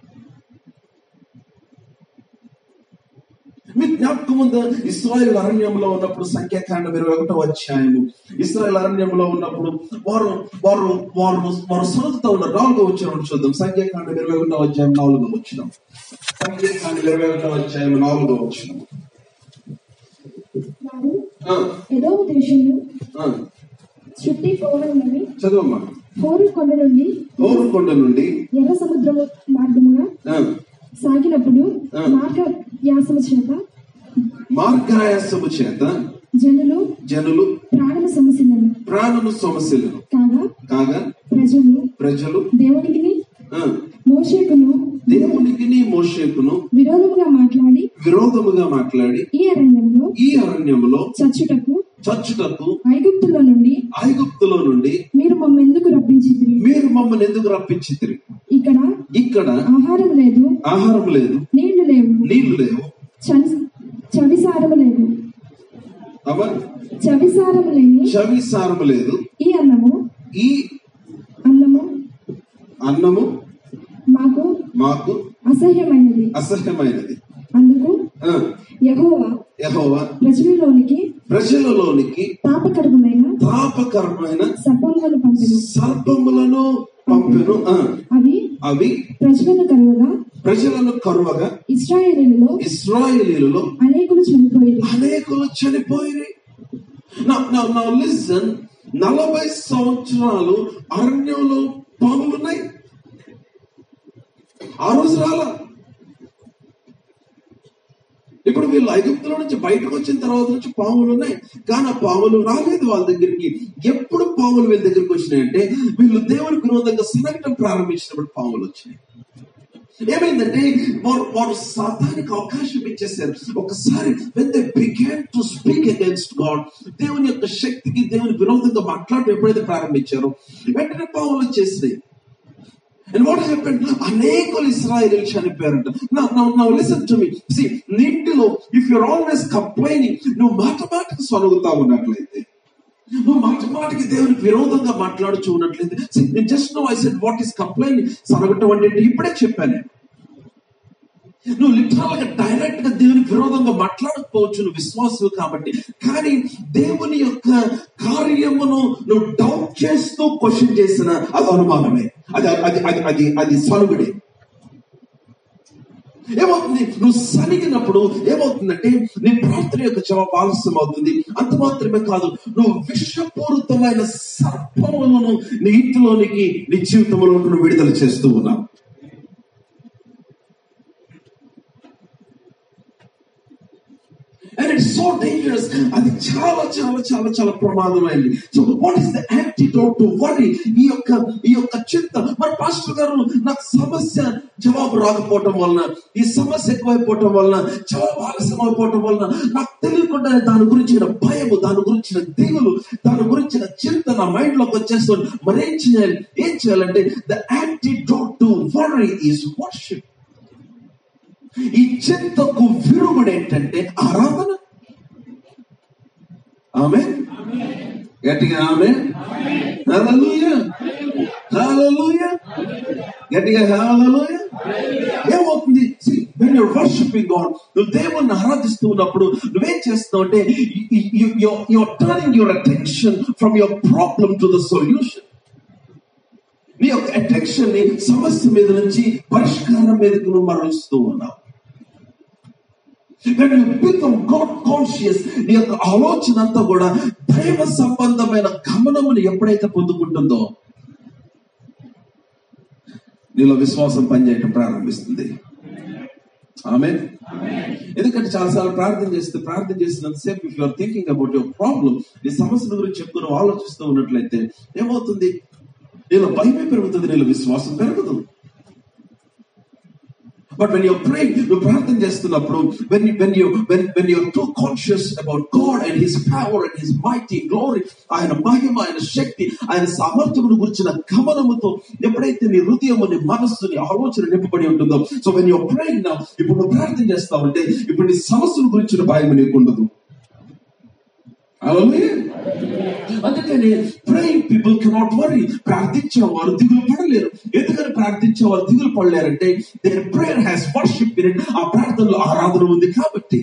మీకు జ్ఞాపకం ఉందా ఇస్రాయల్ అరణ్యంలో ఉన్నప్పుడు సంఖ్యాకాండం ఇరవై ఒకటో అధ్యాయము ఇస్రాయల్ అరణ్యంలో ఉన్నప్పుడు వారు వారు వారు వారు సొంతతో ఉన్న నాలుగో వచ్చిన చూద్దాం సంఖ్యాకాండం ఇరవై ఒకటో అధ్యాయం నాలుగో వచ్చిన సంఖ్యాకాండం ఇరవై ఒకటో అధ్యాయం నాలుగో వచ్చిన వారు ఏదో దేశంలో ఆ, చుట్టి పోవడమని చదువమ్మా హోరు కొండ నుండి ఓరుకొండ నుండి ఎర్ర సముద్రము మార్గముగా ఆ, సాగినప్పుడు ఆ. మార్గ వ్యాసము చేత మార్గాయాసము చేత జనులు జనులు ప్రాణము సమస్యలను ప్రాణము సమస్యలను కాగా కాగా ప్రజలు ప్రజలు దేవునికి ఆ, మోషేకును దేవునికి మోషేకును విరోధముగా మాట్లాడి విరోధముగా మాట్లాడి ఈ అరణ్యంలో ఈ అరణ్యములో చచ్చుటకు చచ్చుటకు ఐగుప్తులో నుండి ఐగుప్తులో నుండి మీరు మమ్మ ఎందుకు రప్పించింది మీరు మమ్మల్ని ఎందుకు రప్పించితిరి ఇక్కడ ఇక్కడ ఆహారం లేదు ఆహారం లేదు నీళ్లు లేవు నీళ్లు లేవు చవి చవిసారము లేదు అవ చవిసారము లేని చవిసారము లేదు ఈ అన్నము ఈ అన్నము అన్నము మాకు మాకు అసహ్యమైనది అసహ్యమైనది అందుకు ఆ, యెహోవా యెహోవా ప్రజలలోనికి ప్రజలలోనికి తాపకరమైన తాపకరమైన సర్పములను పంపెను సర్పములను పంపెను ఆ, అవి అవి ప్రజలను కరువగా ప్రజలను కరువగా ఇస్రాయేలీలలో ఇస్రాయేలీలలో అనేకులు చనిపోయేది అనేకులు చనిపోయి నా లిసన్ నలభై సంవత్సరాలు అరణ్యంలో పాములు ఉన్నాయి ఆ రోజు రాలా ఇప్పుడు వీళ్ళు ఐగుప్తుల నుంచి బయటకు వచ్చిన తర్వాత నుంచి పాములు ఉన్నాయి కానీ ఆ పాములు రాలేదు వాళ్ళ దగ్గరికి ఎప్పుడు పాములు వీళ్ళ దగ్గరికి వచ్చినాయంటే వీళ్ళు దేవునికి విరోధంగా సనగటం ప్రారంభించినప్పుడు పాములు వచ్చినాయి ఏమైందంటే వారు వారు సాతానికి అవకాశం ఇచ్చేసారు ఒకసారి when they began to speak against God దేవుని యొక్క శక్తికి దేవుని విరోధంగా మాట్లాడటం ఎప్పుడైతే ప్రారంభించారో వెంటనే పావులు వచ్చేసినాయి అండ్ వాట్ హెపెండ్ అనేకులు ఇస్రాయలు చనిపోయారంట నా నా లిసన్ టు మీ సి నీటిలో ఇఫ్ యూర్ ఆల్వేస్ కంప్లైనింగ్ నువ్వు మాట మాటకు సొనుగుతా ఉన్నట్లయితే నువ్వు మాట మాటకి దేవునికి విరోధంగా మాట్లాడుచు ఉన్నట్లయితే నేను just no I said what is complaining సనగటం అంటే ఏంటి? ఇప్పుడే చెప్పాను నేను. నువ్వు లిటరల్ గా డైరెక్ట్ గా దేవునికి విరోధంగా మాట్లాడకపోవచ్చు నువ్వు విశ్వాసం కాబట్టి కానీ దేవుని యొక్క కార్యమును నువ్వు డౌట్ చేస్తూ క్వశ్చన్ చేసిన అది అనుమానమే అది అది అది అది అది సనుగుడే ఏమవుతుంది నువ్వు సనిగినప్పుడు ఏమవుతుందంటే నీ ప్రార్థన యొక్క జవాబు ఆలస్యం అవుతుంది అంత మాత్రమే కాదు నువ్వు విషపూరితమైన సర్పములను నీ ఇంటిలోనికి నీ జీవితంలో నువ్వు విడుదల చేస్తూ ఉన్నావు అండ్ ఇట్స్ సో డేంజరస్ అది చాలా చాలా చాలా చాలా ప్రమాదమైంది so what is the antidote to worry ఈ యొక్క ఈ యొక్క చింత మరి పాస్టర్ గారు నాకు సమస్య జవాబు రాకపోవటం వలన ఈ సమస్య ఎక్కువైపోవటం వలన జవాబు ఆలస్యం అయిపోవటం వలన నాకు తెలియకుండానే దాని గురించిన భయము దాని గురించిన దిగులు దాని గురించిన చింత నా మైండ్ లోకి వచ్చేస్తుంది మరేం చేయాలి ఏం చేయాలంటే the antidote to worry is worship ఈ చింతకు విరుగుడు ఏంటంటే ఆరాధన ఆమె గట్టిగా ఆమె హల్లెలూయా హల్లెలూయా గట్టిగా హల్లెలూయా ఏమవుతుంది వెన్ యూర్ వర్షిపింగ్ గాడ్ నువ్వు దేవుణ్ణి ఆరాధిస్తూ ఉన్నప్పుడు నువ్వేం చేస్తున్నావు అంటే your turning your attention from your problem to the solution నీ యొక్క అటెన్షన్ ని సమస్య మీద నుంచి పరిష్కారం మీదకు నువ్వు మరలుస్తూ ఉన్నావు When you become God conscious, నీ యొక్క ఆలోచన అంతా కూడా దైవ సంబంధమైన గమనమును ఎప్పుడైతే పొందుకుంటుందో నీలో విశ్వాసం పనిచేయటం ప్రారంభిస్తుంది ఆమె ఎందుకంటే చాలాసార్లు ప్రార్థన చేస్తే ప్రార్థన చేసినంతసేపు if you're thinking about your problem నీ సమస్యల గురించి చెప్తూ నువ్వు ఆలోచిస్తూ ఉన్నట్లయితే ఏమవుతుంది నీలో భయమే పెరుగుతుంది నీలో విశ్వాసం పెరుగుతుంది బట్ వెన్ యూర్ ప్రేయింగ్ నువ్వు ప్రార్థన చేస్తున్నప్పుడు when when you when when you're too conscious about God and his power and his mighty glory ఆయన మహిమ ఆయన శక్తి ఆయన సామర్థ్యమును గురించిన గమనముతో ఎప్పుడైతే నీ హృదయము నీ మనస్సు నీ ఆలోచన నింపబడి ఉంటుందో సో వెన్ యూర్ ప్రేయింగ్ నా ఇప్పుడు నువ్వు ప్రార్థన చేస్తావంటే ఇప్పుడు నీ సమస్యల గురించిన భయం నీకు ఉండదు Hallelujah. అందుకని ప్రేయింగ్ పీపుల్ కెనాట్ వరీ ప్రార్థించిన వారు దిగులు పడలేరు ఎందుకని ప్రార్థించే వారు దిగులు పడలేరంటే their prayer has worship in it ఆ ప్రార్థనలో ఆరాధన ఉంది కాబట్టి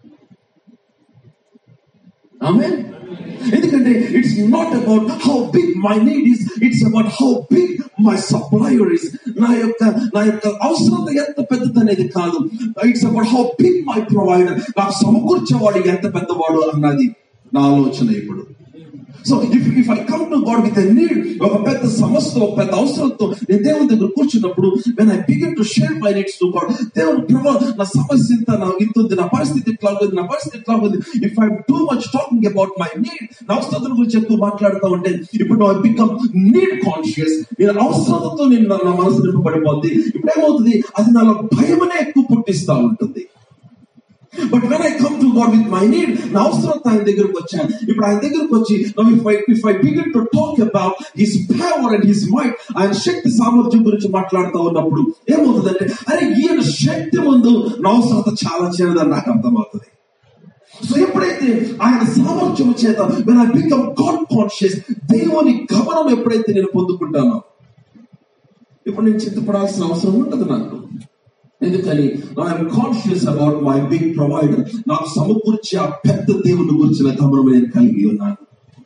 ఆమె ఎందుకంటే it's not about how big my need is it's about how big my supplier is నా యొక్క నా యొక్క అవసరత ఎంత పెద్దది అనేది కాదు it's about how big my provider నాకు సమకూర్చేవాడు ఎంత పెద్దవాడు అన్నది నా ఆలోచన ఇప్పుడు so if if I come to God with need ఒక పెద్ద సమస్య ఒక పెద్ద అవసరంతో నేను దేవుని దగ్గర కూర్చున్నప్పుడు when I begin to share my needs to God దేవుడు ప్రభా నా సమస్య ఇంత నా ఇంత ఉంది నా పరిస్థితి ఇట్లా ఉంది నా పరిస్థితి ఇట్లా ఉంది if I too much talking about my need నా అవసరతల గురించి ఎక్కువ మాట్లాడుతూ ఉంటే ఇప్పుడు ఐ బికమ్ నీడ్ కాన్షియస్ నేను అవసరతతో నేను నా- నా మనసు నింపబడిపోద్ది ఇప్పుడు ఏమవుతుంది అది నాలో భయమనే ఎక్కువ పుట్టిస్తా ఉంటుంది but when I come to God with my need నా అవసరం ఆయన దగ్గరకు వచ్చాను ఇప్పుడు ఆయన దగ్గరకు వచ్చి if I if I begin to talk about his power and his might ఆయన శక్తి సామర్థ్యం గురించి మాట్లాడుతూ ఉన్నప్పుడు ఏమవుతుందంటే అరే ఈయన శక్తి ముందు నా అవసరత చాలా చిన్నదని నాకు అర్థమవుతుంది సో ఎప్పుడైతే ఆయన సామర్థ్యం చేత when I become God conscious దేవుని గమనం ఎప్పుడైతే నేను పొందుకుంటానో ఇప్పుడు నేను చింతపడాల్సిన అవసరం ఉంటుంది నాకు ఎందుకని I'm conscious about my big provider నాకు సమకూర్చి ఆ పెద్ద దేవుని గురించిన గమనం నేను కలిగి ఉన్నాను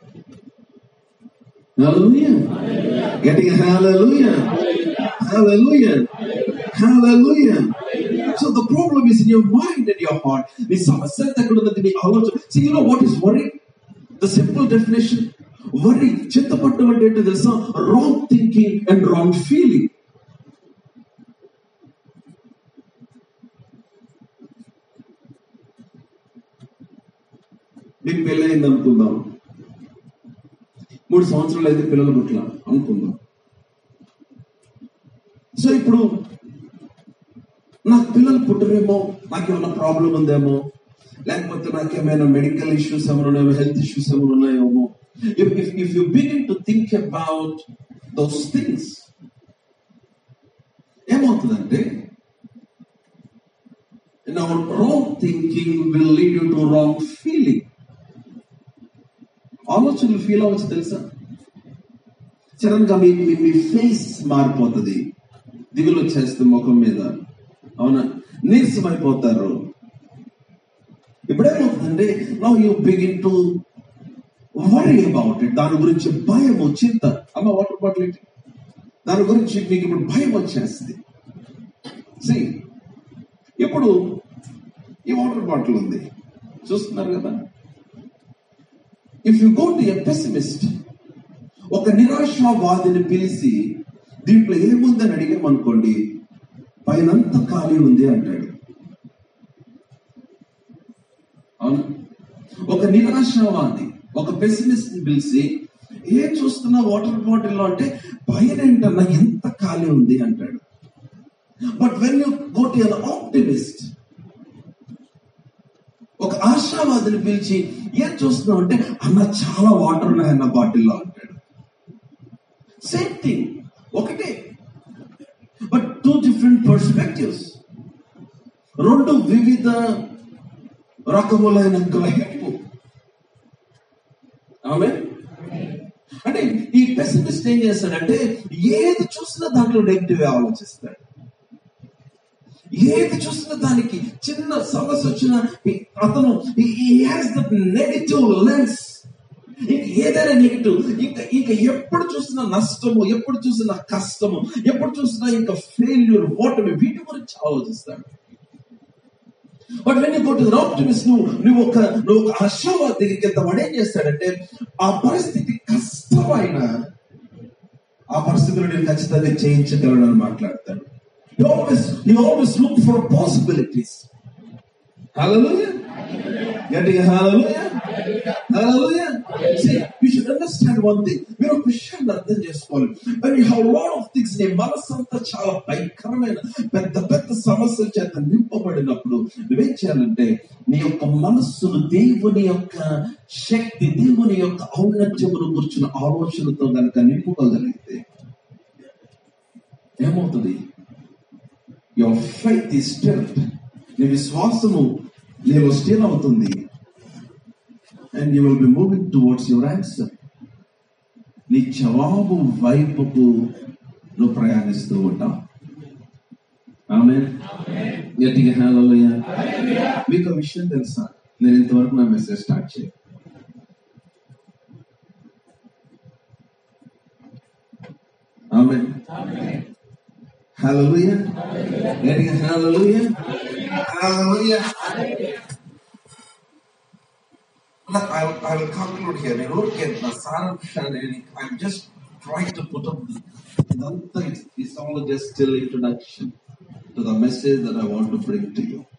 Hallelujah. Getting a hallelujah. Hallelujah. Hallelujah. So the problem is in your mind and your heart. నీ సమస్య అంతా ఎక్కడ ఉన్నది నీ ఆలోచన See, you know what is worry? The simple definition. Worry. చింతపట్టం అంటే ఏంటో తెలుసా wrong thinking and wrong feeling మీకు పెళ్ళయింది అనుకుందాం మూడు సంవత్సరాలు అయితే పిల్లలు పుట్ల అనుకుందాం సో ఇప్పుడు నాకు పిల్లలు పుట్టరేమో నాకేమైనా ప్రాబ్లం ఉందేమో లేకపోతే నాకేమైనా మెడికల్ ఇష్యూస్ ఏమైనా ఉన్నాయో హెల్త్ ఇష్యూస్ ఏమైనా ఉన్నాయేమో if if if you begin to think about those things ఏమవుతుందంటే now wrong thinking will lead you to wrong feeling ఆలోచనలు ఫీల్ అవ్వచ్చు తెలుసా సడన్ గా మీ మీ- మీ ఫేస్ మారిపోతుంది దిగులు వచ్చేస్తుంది ముఖం మీద అవునా నీరసం అయిపోతారు ఇప్పుడేమవుతుందండి now you begin to worry about it దాని గురించి భయము చింత అమ్మ వాటర్ బాటిల్ ఏంటి దాని గురించి మీకు ఇప్పుడు భయం వచ్చేస్తుంది See, ఇప్పుడు ఈ వాటర్ బాటిల్ ఉంది చూస్తున్నారు కదా if you go to a pessimist ఒక నిరాశావాదిని పిలిచి దీంట్లో ఏముందని అడిగామనుకోండి పైనంతా ఖాళీ ఉంది అంటాడు అవును ఒక నిరాశావాది ఒక పెసిమిస్ట్ ని పిలిచి ఏం చూస్తున్నా వాటర్ బాటిల్లో అంటే పైన ఏంటన్నా ఎంత ఖాళీ ఉంది అంటాడు but when you go to an optimist ఒక ఆశావాదిని పిలిచి ఏం చూస్తున్నావు అంటే అన్న చాలా వాటర్ ఉన్నాయన్న బాటిల్లో అంటాడు సేమ్ థింగ్ ఒకటే బట్ టూ డిఫరెంట్ పర్స్పెక్టివ్స్ రెండు వివిధ రకములైన గ్రహింపు పెసిమిస్ట్ ఏం చేస్తాడంటే ఏది చూసినా దాంట్లో నెగిటివ్ ఆలోచిస్తాడు ఏది చూసినా దానికి చిన్న సమస్య వచ్చిన అతను హ్యాస్ ద నెగిటివ్ లెన్స్ ఇంక ఏదైనా నెగిటివ్ ఇంకా ఇంకా ఎప్పుడు చూసినా నష్టము ఎప్పుడు చూసినా కష్టము ఎప్పుడు చూసినా ఇంకా ఫెయిల్యూర్ ఓటమి వీటి గురించి ఆలోచిస్తాడు but when go to optimist నువ్వు నువ్వు ఒక నువ్వు ఒక ఆశావాద దగ్గరికి వెళ్తా వాడు ఏం చేస్తాడంటే ఆ పరిస్థితి కష్టమైన ఆ పరిస్థితులు నేను ఖచ్చితంగా చేయించగలను అని మాట్లాడతాడు He always, he always look for possibilities. Hallelujah. గట్టిగా hallelujah. Hallelujah. See, you should understand one thing. మీరు ఒక విషయాన్ని అర్థం చేసుకోవాలి మరి హౌ లాట్ ఆఫ్ థింగ్స్ నీ మనసంతా చాలా భయంకరమైన పెద్ద పెద్ద సమస్యల చేత నింపబడినప్పుడు నువ్వేం చేయాలంటే నీ యొక్క మనస్సును దేవుని యొక్క శక్తి దేవుని యొక్క ఔన్నత్యమును కూర్చున్న ఆలోచనతో కనుక నింపుకోగలిగితే ఏమవుతుంది యువర్ ఫైత్ ఈ స్టిల్ నీ విశ్వాసము నీలో స్టిల్ అవుతుంది and you will be moving towards your answer నీ జవాబు వైపుకు నువ్వు ప్రయాణిస్తూ ఉంటావు ఆమె గట్టిగా హలోయ మీకు ఒక విషయం తెలుసా నేను ఇంతవరకు నా మెసేజ్ స్టార్ట్ చేయ ఆమె హలోయ గట్టిగా హలోయ హలోయ I, I will conclude here. నేను ఊరికే నా సారాంశాన్ని I'm just trying to put up ఇదంతా it's all just still introduction to the message that I want to bring to you.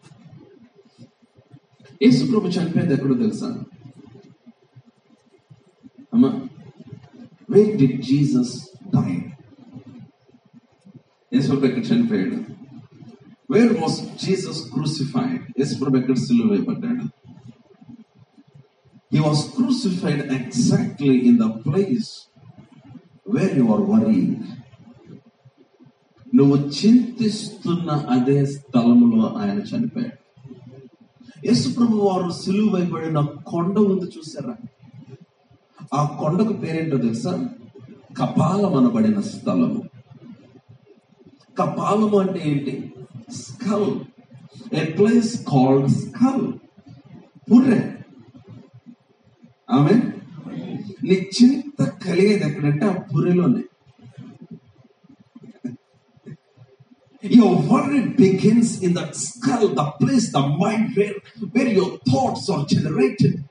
యేసు ప్రభు చనిపోయింది ఎక్కడో తెలుసా అమ్మా where did Jesus die Yesu ప్రభు ఎక్కడ చనిపోయాడు where was Jesus crucified Yesu ప్రభు ఎక్కడ సిలువ వేయబడ్డాడు He was crucified exactly in the place where you are worried. నువ్వు చింతిస్తున్న అదే స్థలములో ఆయన చనిపోయాడు యేసుప్రభు వారు సిలువ వేయబడిన కొండ ఉంది చూసారా ఆ కొండకు పేరేంటో తెలుసా కపాలం అనబడిన స్థలము కపాలము అంటే ఏంటి skull a place called skull పుర్రె ఆమె నీ చింత కలిగేది ఎక్కడంటే ఆ పురిలోనే Your worry begins in that skull, the place, the mind where, where your thoughts are generated.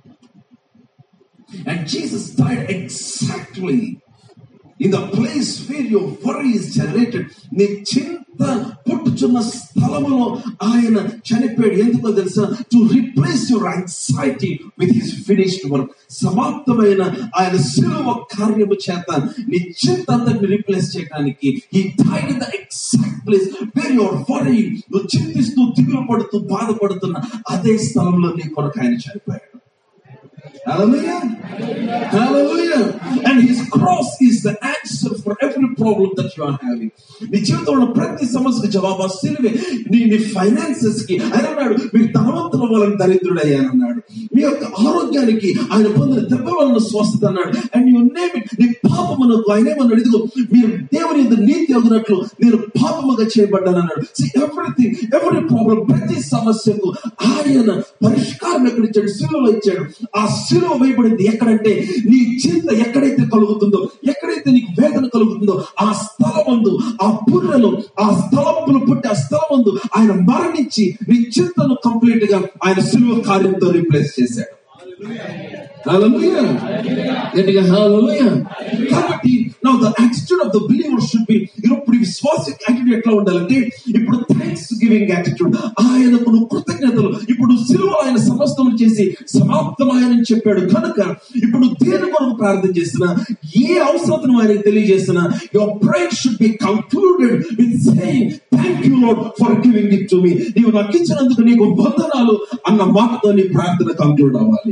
And Jesus died exactly in the place where your worry is generated. నీ చింత పుట్టుచున్న స్థలములో ఆయన చనిపోయాడు ఎందుకో తెలుసా to replace your anxiety with his finished work సమాప్తమైన ఆయన శిలువ కార్యము చేత నీ చింత అంతటిని రీప్లేస్ చేయడానికి he died in the exact place where your worry నువ్వు చింతిస్తూ దిగులు పడుతూ బాధపడుతున్న అదే స్థలంలో నీ కొరకు ఆయన చనిపోయాడు Hallelujah. Hallelujah. And his cross is the answer for every problem that you are having. నీ జీవితంలో ప్రతి సమస్యకు జవాబు ఆ సిలువే నీ నీ ఫైనాన్సెస్ కి ఆయన అన్నాడు మీరు ధనవంతుల వలన దరిద్రుడయ్యానన్నాడు మీ యొక్క ఆరోగ్యానికి ఆయన పొందిన దెబ్బ వలన స్వస్థత అన్నాడు అండ్ యు నేమ్ ఇట్ నీ పాపమునకు ఆయన ఏమన్నాడు ఇదిగో మీరు దేవుని యొక్క నీతి అగునట్లు నేను పాపముగా చేయబడ్డాను అన్నాడు ఎవ్రీథింగ్ ఎవరి ప్రాబ్లం ప్రతి సమస్యకు ఆయన పరిష్కారం ఎక్కడ ఇచ్చాడు సిలువలో ఇచ్చాడు ఆ సిలువ వేయబడింది ఎక్కడంటే నీ చింత ఎక్కడైతే కలుగుతుందో ఎక్కడైతే నీకు వేదన కలుగుతుందో ఆ స్థలమందు ఆ పుర్రెలో ఆ స్థలములు పుట్టి ఆ స్థలమందు ఆయన మరణించి నీ చింతను కంప్లీట్ గా ఆయన సిలువ కార్యంతో రీప్లేస్ చేశాడు Hallelujah. గట్టిగా hallelujah. కాబట్టి now the attitude of the believer should be ఇప్పుడు విశ్వాస యాటిట్యూడ్ ఎట్లా ఉండాలంటే ఇప్పుడు థ్యాంక్స్ గివింగ్ యాటిట్యూడ్ ఆయనకు నువ్వు కృతజ్ఞతలు ఇప్పుడు సిలువ ఆయన సమస్తం చేసి సమాప్తమాయనని చెప్పాడు కనుక ఇప్పుడు దేని కొరకు ప్రార్థన చేసినా ఏ అవసరతను ఆయనకు తెలియజేసినా your prayer should be concluded with saying thank you Lord for giving it to me నీవు నాకు ఇచ్చినందుకు నీకు వందనాలు అన్న మాటతో నీ ప్రార్థన కంక్లూడ్ అవ్వాలి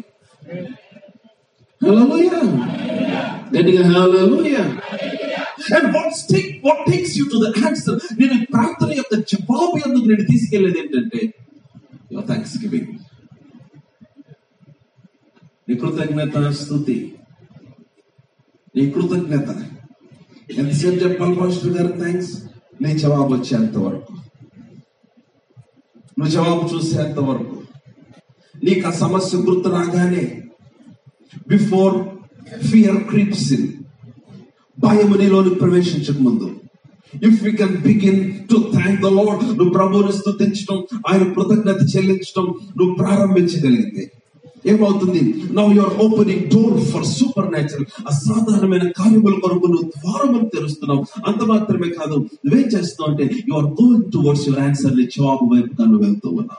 Hallelujah. గట్టిగా hallelujah. And what take what takes you to the answer? నేను ఈ ప్రార్థన యొక్క జవాబు ఎందుకు నేను తీసుకెళ్లేది ఏంటంటే యువర్ థ్యాంక్స్ గివింగ్ నీ కృతజ్ఞత స్థుతి నీ కృతజ్ఞత ఎంతసేపు చెప్పాలి పాస్టర్ గారు థ్యాంక్స్ నీ జవాబు వచ్చేంత వరకు నువ్వు జవాబు చూసేంత వరకు నీకు ఆ సమస్య గుర్తు రాగానే బిఫోర్ ఫియర్ క్రీప్స్ ఇన్ భయము నీలోని ప్రవేశించక ముందు if you can begin to thank the Lord నువ్వు ప్రభువుని స్తుతించడం ఆయన కృతజ్ఞత చెల్లించడం నువ్వు ప్రారంభించగలిగితే ఏమవుతుంది now your opening door for supernatural అసాధారణమైన కార్యముల కొరకు నువ్వు ద్వారములు తెరుస్తున్నావు అంత మాత్రమే కాదు నువ్వేం చేస్తున్నావు అంటే you are going towards your answer ని జవాబు వైపుగా నువ్వు వెళ్తూ ఉన్నావు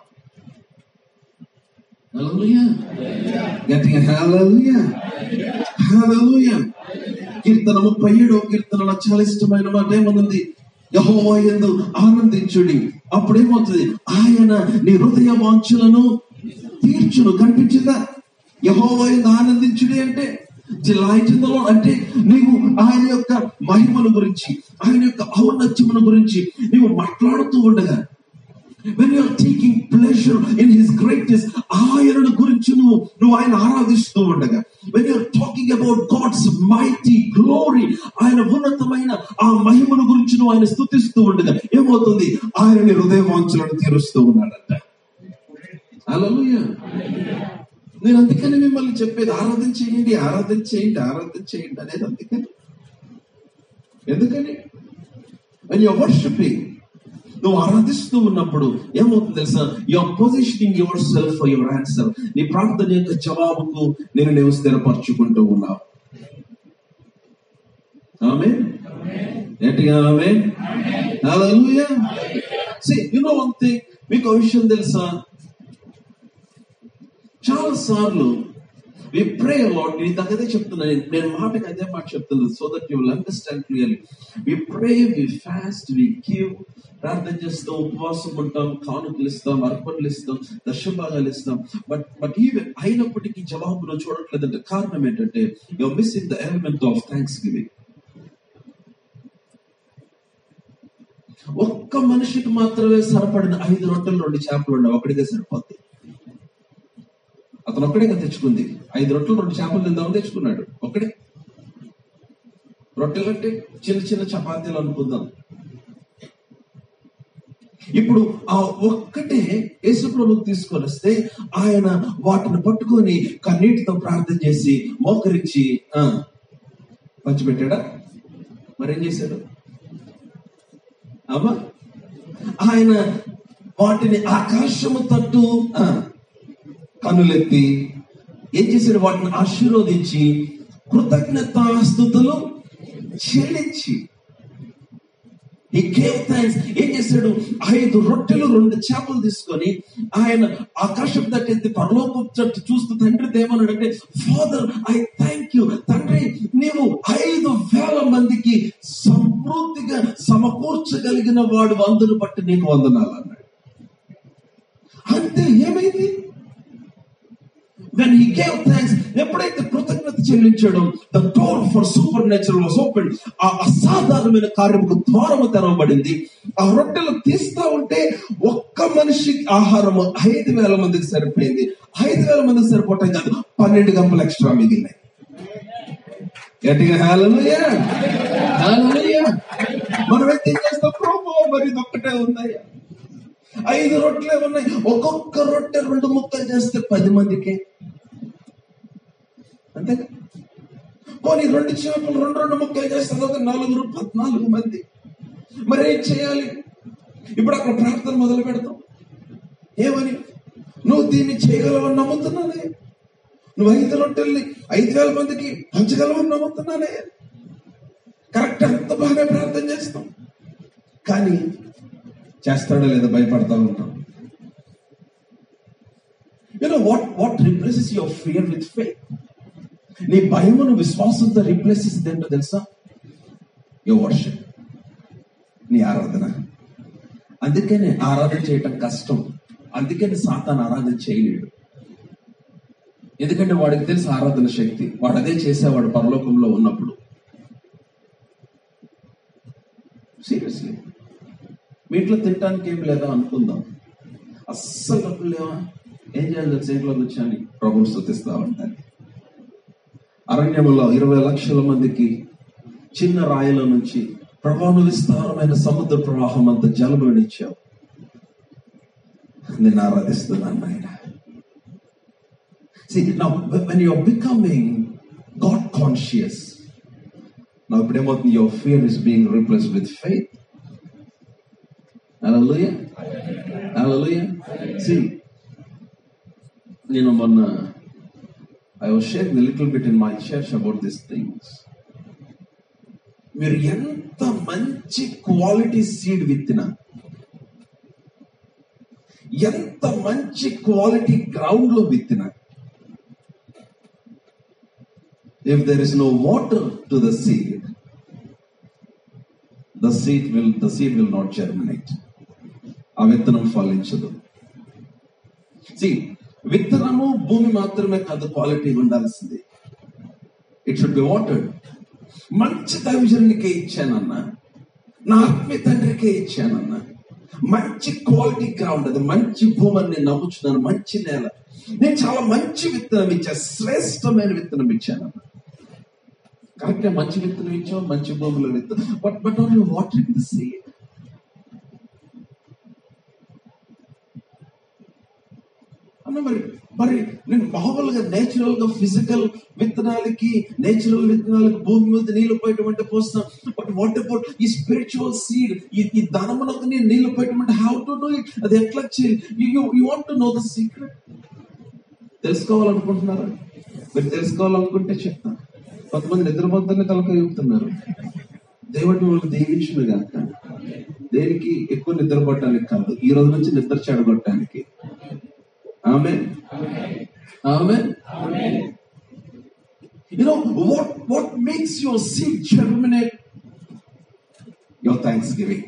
Hallelujah. Getting a hallelujah. Hallelujah. కీర్తన ముప్పై ఏడో కీర్తనలో చాలా ఇష్టమైన మాట ఏమనుంది యహోవా యందు ఆనందించుడి అప్పుడేమవుతుంది ఆయన నీ హృదయ వాంఛలను తీర్చును కనిపించిందా యహోవా యందు ఆనందించుడి అంటే డిలైట్ ఇన్ ద లార్డ్ అంటే నీవు ఆయన యొక్క మహిమను గురించి ఆయన యొక్క ఔన్నత్యమును గురించి నీవు మాట్లాడుతూ ఉండగా when you are taking pleasure in his greatness ఆయనను గురించి నువ్వు నువ్వు ఆయన ఆరాధిస్తూ ఉండగా when you are talking about God's mighty glory ఆయన ఉన్నతమైన ఆ మహిమను గురించి నువ్వు ఆయన స్తుతిస్తూ ఉండగా ఏమవుతుంది ఆయన నీ హృదయ వాంఛలను తీరుస్తూ ఉన్నాడంట హల్లెలూయా నేను అందుకని మిమ్మల్ని చెప్పేది ఆరాధన చేయండి ఆరాధన చేయండి ఆరాధన చేయండి అనేది అందుకని ఎందుకని when you are worshiping నువ్వు ఆరాధిస్తూ ఉన్నప్పుడు ఏమవుతుంది తెలుసా your positioning yourself for your answer నీ ప్రార్థన యొక్క జవాబుకు నేను నీవు స్థిరపరచుకుంటూ ఉన్నావు ఆమె ఏంటిగా ఆమె హల్లెలూయా See, you know one thing, మీకు ఒక విషయం తెలుసా చాలా సార్లు వి ప్రే లాట్ నేను తగ్గదే చెప్తున్నాను నేను- నేను మాటకి అదే మాట చెప్తున్నాను so that you will understand clearly we pray we fast we give ప్రార్థన చేస్తాం ఉపవాసం ఉంటాం కానుకలు ఇస్తాం అర్పణలు ఇస్తాం దశభాగాలు ఇస్తాం బట్ బట్ ఈవెన్ అయినప్పటికీ జవాబును చూడట్లేదంటే కారణం ఏంటంటే you missing the element of thanksgiving ఒక్క మనిషికి మాత్రమే సరిపడిన ఐదు రొట్టెలు రెండు చేపలు ఉండవు ఒకటికే సరిపోద్ది అతను ఒక్కడే కదా తెచ్చుకుంది ఐదు రొట్టెలు రెండు చేపలు తిందామని తెచ్చుకున్నాడు ఒక్కడే రొట్టెలు అంటే చిన్న చిన్న చపాతీలు అనుకుందాం ఇప్పుడు ఆ ఒక్కటే యేసుప్రభుకి తీసుకొని వస్తే ఆయన వాటిని పట్టుకొని కన్నీటితో ప్రార్థన చేసి మోకరించి ఆ, పంచిపెట్టాడా మరేం చేశాడు అమ్మా ఆయన వాటిని ఆకాశము తట్టు ఆ, కన్నులెత్తి ఏం చేశాడు వాటిని ఆశీర్వదించి కృతజ్ఞతాస్తుతులు చెల్లించి ఈ గేవ్ థ్యాంక్స్ ఏం చేశాడు ఐదు రొట్టెలు రెండు చేపలు తీసుకొని ఆయన ఆకాశం తట్టెత్తి పరలోకం తట్టు చూస్తూ తండ్రి దేవనుడంటే ఫాదర్ ఐ థ్యాంక్ యూ తండ్రి నీవు ఐదు వేల మందికి సమృద్ధిగా సమకూర్చగలిగిన వాడు వందను బట్టి నీకు వందనాలు అన్నాడు అంతే ఏమైంది వెన్ హీ గేవ్ థ్యాంక్స్ ఎప్పుడైతే కృతజ్ఞత చెల్లించాడో the door for supernatural was open ఆ అసాధారణమైన కార్యముకు ద్వారము తెరవబడింది ఆ రొట్టెలు తీస్తా ఉంటే ఒక్క మనిషి ఆహారం ఐదు వేల మందికి సరిపోయింది ఐదు వేల మందికి సరిపోవటం కాదు పన్నెండు గంపలు ఎక్స్ట్రా మిగిలినాయి గట్టిగా హల్లెలూయా హల్లెలూయా మనం అయితే ఏం చేస్తాం ప్రభు మరి ఇది ఒక్కటే ఉన్నాయా ఐదు రొట్టెలే ఉన్నాయి ఒక్కొక్క రొట్టె రెండు ముక్కలు చేస్తే పది మందికి అంతే పోనీ రెండు చేపలు రెండు రెండు ముక్కలు చేస్తే ఒక నలుగురు పద్నాలుగు మంది మరి ఏం చేయాలి ఇప్పుడు అక్కడ ప్రార్థన మొదలు పెడతాం ఏమని నువ్వు దీన్ని చేయగలవని నమ్ముతున్నానే నువ్వు ఐదు రొట్టెల్ని ఐదు వేల మందికి పంచగలవని నమ్ముతున్నానే కరెక్ట్ అంత బాగా ప్రార్థన చేస్తాం కానీ చేస్తాడో లేదో భయపడతా ఉంటాం you know what what replaces your fear with faith నీ భయమును విశ్వాసంతో రిప్లేసెస్ ఏంటో తెలుసా యువర్ వర్షిప్ నీ ఆరాధన అందుకనే ఆరాధన చేయటం కష్టం అందుకని సాతాన్ ఆరాధన చేయలేడు ఎందుకంటే వాడికి తెలుసు ఆరాధన శక్తి వాడు అదే చేసేవాడు పరలోకంలో ఉన్నప్పుడు సీరియస్లీ మీ ఇంట్లో తినడానికి ఏం లేదా అనుకుందాం అస్సలు డబ్బులు లేవా ఏం చేయాలి తెలుసా ఇంట్లో కూర్చొని ప్రభుని స్థుతిస్తా ఉంటాను అరణ్యంలో ఇరవై లక్షల మందికి చిన్న రాయిల నుంచి ప్రభాను విస్తారమైన సముద్ర ప్రవాహం అంత జలములనిచ్చావు నేను ఆరాధిస్తున్నాను నాయన See, now when you're becoming God conscious, now ఇప్పుడేమవుతుంది your fear is being replaced with faith. Hallelujah. Hallelujah. See, నేను మొన్న I was sharing little bit in my church about this things మీరు ఎంత మంచి క్వాలిటీ సీడ్ విత్తినా ఎంత మంచి క్వాలిటీ గ్రౌండ్ లో విత్తినా if there is no water to the seed the seed will the seed will not germinate ఆ విత్తనం ఫలించదు సి విత్తనము భూమి మాత్రమే కాదు క్వాలిటీ ఉండాల్సింది ఇట్ షుడ్ బి వాటర్డ్ మంచి దైవజనునికే ఇచ్చానన్నా నా ఆత్మీయ తండ్రికే ఇచ్చానన్నా మంచి క్వాలిటీ గ్రౌండ్ అది మంచి భూమిని నేను నమ్ముచున్నాను మంచి నేల నేను చాలా మంచి విత్తనం ఇచ్చా శ్రేష్టమైన విత్తనం ఇచ్చానన్నా కరెక్ట్ మంచి విత్తనం ఇచ్చావు మంచి భూమిలో విత్తనం but but only water the seed అన్న మరి మరి నేను మామూలుగా నేచురల్ గా ఫిజికల్ విత్తనాలకి నేచురల్ విత్తనాలకి భూమి మీద నీళ్లు పోయటమంటే పోస్తాం బట్ వాట్ అబౌట్ ఈ స్పిరిచువల్ సీడ్ ఈ ఈ ధనములకు నేను నీళ్లు పోయటమంటే హౌ టు డూ ఇట్ అది ఎట్లా చేయాలి you you want to know the secret తెలుసుకోవాలనుకుంటున్నారా మీరు తెలుసుకోవాలనుకుంటే చెప్తాను కొంతమంది నిద్రపోతూనే తలక యూపుతున్నారు దేవుడి వాళ్ళు దీవించును గాక దేనికి ఎక్కువ నిద్రపోవటానికి కాదు ఈ రోజు నుంచి నిద్ర చెడగొట్టడానికి ఆమె ఆమె You know what what makes your seed germinate? Your thanksgiving.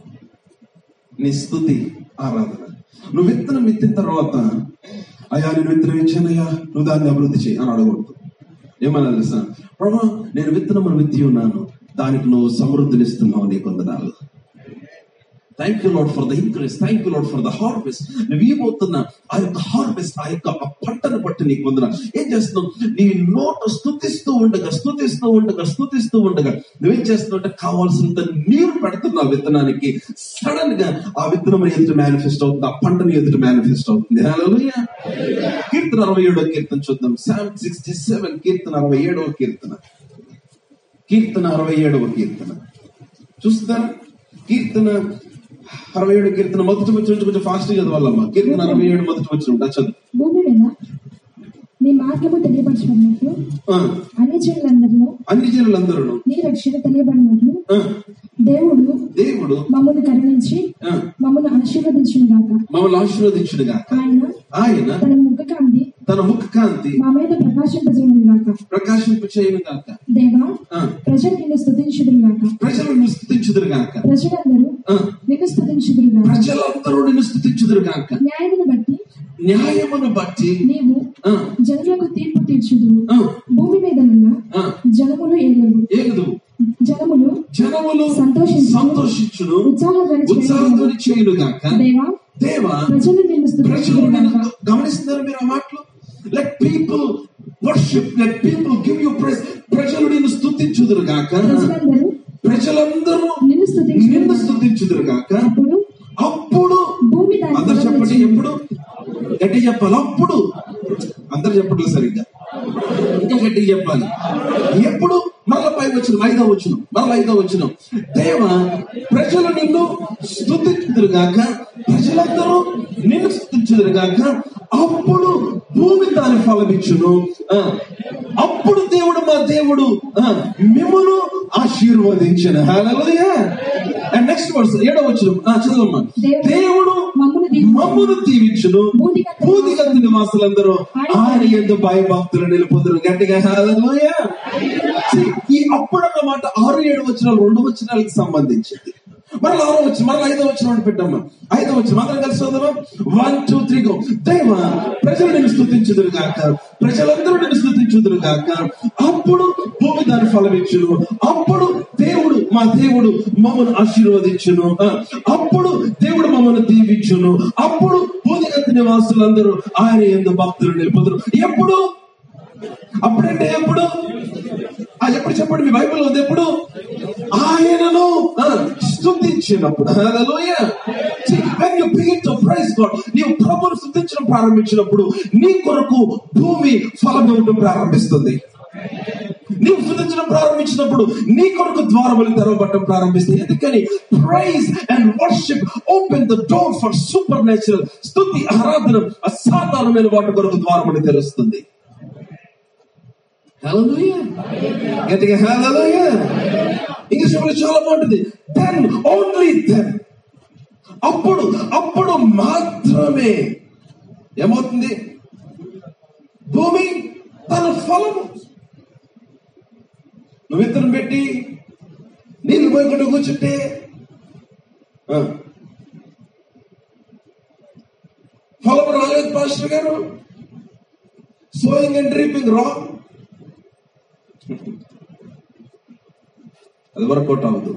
నీ స్థుతి ఆరాధన నువ్వు విత్తనం ఎత్తిన తర్వాత అయ్యా నేను విత్తనం ఇచ్చానయ్యా నువ్వు దాన్ని అభివృద్ధి చేయి అని అడగకూడదు ఏమన్నా తెలుసా ప్రభా నేను విత్తనమును విత్తి ఉన్నాను దానికి నువ్వు సమృద్ధినిస్తున్నావు నీ కొందనాలు thank you Lord for the increase thank you Lord for the harvest నువ్వు ఇవ్వబోతున్న ఆ యొక్క హార్వెస్ట్ ఆ యొక్క ఆ పంటను బట్టి నీకు పొందిన ఏం చేస్తున్నావు నీ నోట స్థుతిస్తూ ఉండగా స్థుతిస్తూ ఉండగా స్థుతిస్తూ ఉండగా నువ్వేం చేస్తున్నావు అంటే కావాల్సినంత నీరు పెడుతున్నావు విత్తనానికి సడన్ గా ఆ విత్తనం ఎదుటి మేనిఫెస్ట్ అవుతుంది ఆ పంటని ఎదుటి మేనిఫెస్ట్ అవుతుంది Hallelujah. కీర్తన అరవై ఏడవ కీర్తన చూద్దాం సామ్ సిక్స్టీ సెవెన్ కీర్తన అరవై ఏడవ కీర్తన కీర్తన అరవై ఏడవ కీర్తన చూస్తారా కీర్తన అరవై ఏడు కీర్తన మొదటి వచ్చిన నుంచి కొంచెం ఫాస్ట్ చదవాలమ్మా కీర్తన అరవై ఏడు మొదటి వచ్చిన ఉంటా చదువు భూమి మీద నీ మార్గము తెలియపరచుకున్నట్లు ఆ, అన్ని జనులందరిలో అన్ని జనులందరూ నీ రక్షణ తెలియబడినట్లు ఆ, దేవుడు దేవుడు మమ్మల్ని కరుణించి ఆ, మమ్మల్ని ఆశీర్వదించును గాక మమ్మల్ని ఆశీర్వదించుడుగా ఆయన ఆయన తన ముఖ కాంతి తన ముఖ కాంతి మా మీద ప్రకాశింపజేయను గాక ప్రకాశింప చేయను గాక దేవా ఆ, ప్రజలు నిన్ను స్తుతించుదురు గాక ప్రజలు నిన్ను స్థుతించుదురు గాక ప్రజలందరూ ఆ, నిన్ను స్తుతించుదురు గాక ప్రజలందరూ నిన్ను స్థుతించుదురు గాక న్యాయమును బట్టి న్యాయమును బట్టి నీవు ఆ, జనులకు తీర్పు తీర్చుదువు ఆ, భూమి మీద నున్న ఆ, జనములు ఏలవు ఏగదు జనములు జనములు సంతోషించును. సంతోషించును ఉత్సాహధ్వని చేయను ఉత్సాహధ్వని చేయును గాక దేవా దేవా ప్రజలు నిన్ను ప్రజలు స్తుతించుదురు నన్ను గాక గమనిస్తున్నారు మీరు ఆ మాటలు let people worship let people give you praise ప్రజలు నిన్ను స్తుతించుదురు గాక ప్రజలందరూ ప్రజలందరూ నిన్ను స్తుతించుదురు నిన్ను గాక. స్తుతించుదురు గాక అప్పుడు అప్పుడు భూమి దాని అందరు ఫలమును చెప్పండి ఇచ్చును. ఎప్పుడు గట్టి చెప్పాలి అప్పుడు అందరు చెప్పట్లేదు సరిగ్గా ఇంకా గట్టిగా చెప్పాలి ఎప్పుడు మరల పై వచ్చిన ఐదో వచ్చిన మరల ఐదో వచ్చిన దేవ ప్రజలు నిన్ను స్థుతించుదురు గాక ప్రజలందరూ నిన్ను స్థుతించుదురు గాక అప్పుడు భూమి దాని ఫలమిచ్చును ఆ, అప్పుడు దేవుడు మా దేవుడు ఆ, మిమ్మును ఆశీర్వదించిన అండ్ నెక్స్ట్ వర్స్ ఏడో వచ్చిన చదవమ్మా దేవుడు మమ్మును దీవించును. మమ్మును దీవించును భూదిగంత భూదిగంత నివాసులందరూ ఆయన ఎందు భయభక్తులు నిలుపుదురు గట్టిగా హల్లెలూయా See, ఈ అప్పుడన్న మాట ఆరు ఏడు వచ్చిన రెండు వచనాలకు సంబంధించింది మరలా ఆరో వచ్చిన మరలా ఐదో వచ్చిన పెట్టమ్మా ఐదో వచ్చిన అందరం కలిసి చదువు వన్ టూ త్రీ గో దైవ ప్రజలు నేను స్థుతించుదురు గాక ప్రజలందరూ నేను స్థుతించుదురు గాక అప్పుడు భూమి దాని ఫలమిచ్చును అప్పుడు దేవుడు మా దేవుడు మమ్మల్ని ఆశీర్వదించును ఆ, అప్పుడు దేవుడు మమ్మల్ని దీవించును అప్పుడు భూదిగత నివాసులందరూ ఆయన ఎందు భక్తులు నిలుపుదురు ఎప్పుడు అప్పుడంటే ఎప్పుడు ఆ ఎప్పుడు చెప్పండి మీ బైబిల్ ఉంది ఎప్పుడు ఆయనను ఆ, స్తుతించినప్పుడు Hallelujah. See, when you begin to praise God, నీవు ప్రభువును స్తుతించడం ప్రారంభించినప్పుడు నీ కొరకు భూమి ఫలం ఇవ్వడం ప్రారంభిస్తుంది నీవు స్తుతించడం ప్రారంభించినప్పుడు నీ కొరకు ద్వారములు తెరవబడటం ప్రారంభిస్తాయి ఎందుకని praise and worship open the door for supernatural స్తుతి ఆరాధన అసాధారణమైన వాటి కొరకు ద్వారములు తెరుస్తుంది Hallelujah. గట్టిగా hallelujah. ఇంగ్లీష్ లో చాలా బాగుంటుంది దెన్ ఓన్లీ దెన్ అప్పుడు అప్పుడు మాత్రమే ఏమవుతుంది భూమి తన ఫలము నువ్వు విత్తనం పెట్టి నీళ్ళు పోయకుండా కూర్చుంటే ఆ, ఫలము రాలేదు పాస్టర్ గారు సోయింగ్ అండ్ రీపింగ్ రాంగ్ అది వర్కౌట్ అవ్వదు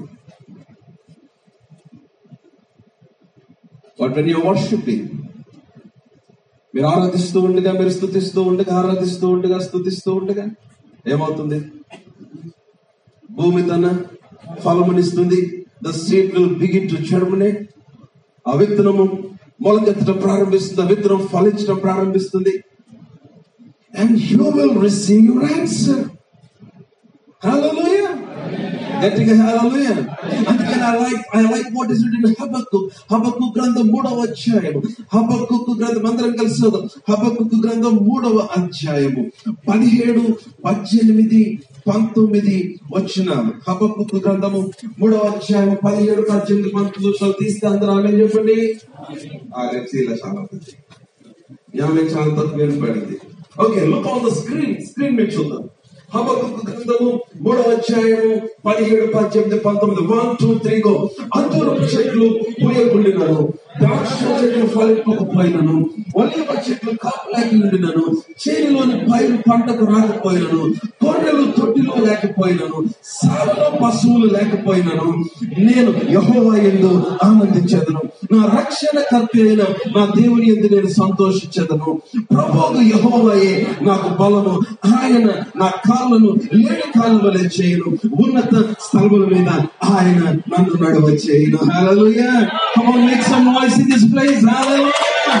బట్ వెన్ యూ వర్షిపింగ్ మీరు ఆరాధిస్తూ ఉండగా మీరు స్థుతిస్తూ ఉండగా ఆరాధిస్తూ ఉండగా స్థుతిస్తూ ఉండగా ఏమవుతుంది భూమి తన ఫలమునిస్తుంది the seed will begin to germinate ఆ విత్తనము మొలకెత్తడం ప్రారంభిస్తుంది ఆ విత్తనం ఫలించడం ప్రారంభిస్తుంది and you will receive your answer Hallelujah. గట్టిగా hallelujah. అందుకని I like I like what is written in Habakkuk. Habakkuk గ్రంథం మూడవ అధ్యాయము హబక్కుకు గ్రంథం అందరం కలిసి చదువుదాం. హబక్కుకు గ్రంథం మూడవ అధ్యాయము పదిహేడు పద్దెనిమిది పంతొమ్మిది వచ్చిన హబక్కుకు గ్రంథము మూడవ అధ్యాయము పదిహేడు పద్దెనిమిది పంతొమ్మిది వచ్చిన తీస్తే అందరూ ఆమె చెప్పండి ఆ రెప్సీల చాలా పెద్ద ఆమె చాలా తక్కువ వినపడింది okay look on the screen screen మీద చూద్దాం హబక్కుకు గ్రంథము మూడవ అధ్యాయము పదిహేడు పద్దెనిమిది పంతొమ్మిది వన్ టూ త్రీ గో అంతూరపు చెట్లు పూయకుండినను ద్రాక్ష చెట్లు ఫలింపకపోయినను ఒలివ చెట్లు కాపులేక ఉండినను చేనులోని పైరు పంటకు రాకపోయినను గొర్రెలు తొట్టిలో లేకపోయినను సాగులో పశువులు లేకపోయినను నేను యహోవా ఎందు ఆనందించదను నా రక్షణ కర్త అయిన నా దేవుని ఎందు నేను సంతోషించదను ప్రభువు యహోవాయే నాకు బలము ఆయన నా కాళ్ళను లేని కాళ్ళ వలె చేయను ఉన్నత స్థలముల మీద ఆయన నన్ను నడవ చేయను హల్లెలూయా come on make some noise in this place hallelujah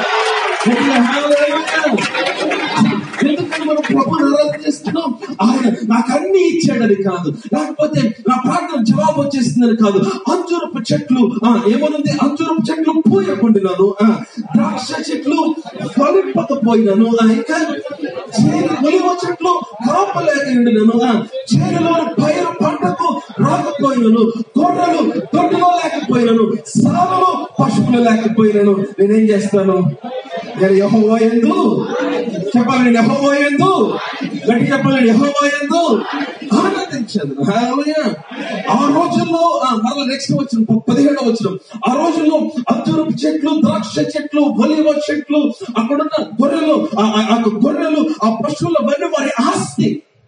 hallelujah ఎందుకని మనం ప్రభుని ఆరాధిస్తున్నాం ఆయన నాకు అన్ని ఇచ్చాడని కాదు లేకపోతే నా ప్రార్థన జవాబు వచ్చేసిందని కాదు అంజూరపు చెట్లు ఆ ఏమనుంది అంజూరపు చెట్లు పూయకుండినాను ఆ ద్రాక్ష చెట్లు ఫలింపకపోయినాను ఆ, ఇంకా చేను ఒలివ చెట్లు కాపలేక ఉండినాను ఆ చేనులో పైరు పంటకు రాకపోయినాను గొర్రెలు దొడ్డులో లేకపోయినాను సాలలో పశువులు లేకపోయినాను నేనేం చేస్తాను నేను యెహోవా ఎందు చెప్పాలి నేను యెహోవా ఎందు గట్టి చెప్పాలి నేను యెహోవా ఎందు ఆనందించదు హల్లెలూయా. ఆ రోజుల్లో ఆ, మరలా నెక్స్ట్ వచ్చిన పదిహేడో వచ్చిన ఆ రోజుల్లో అంజూరపు చెట్లు ద్రాక్ష చెట్లు ఒలివ చెట్లు అక్కడున్న గొర్రెలు ఆ ఆ- ఆ గొర్రెలు ఆ పశువుల వన్నీ వారి ఆస్తి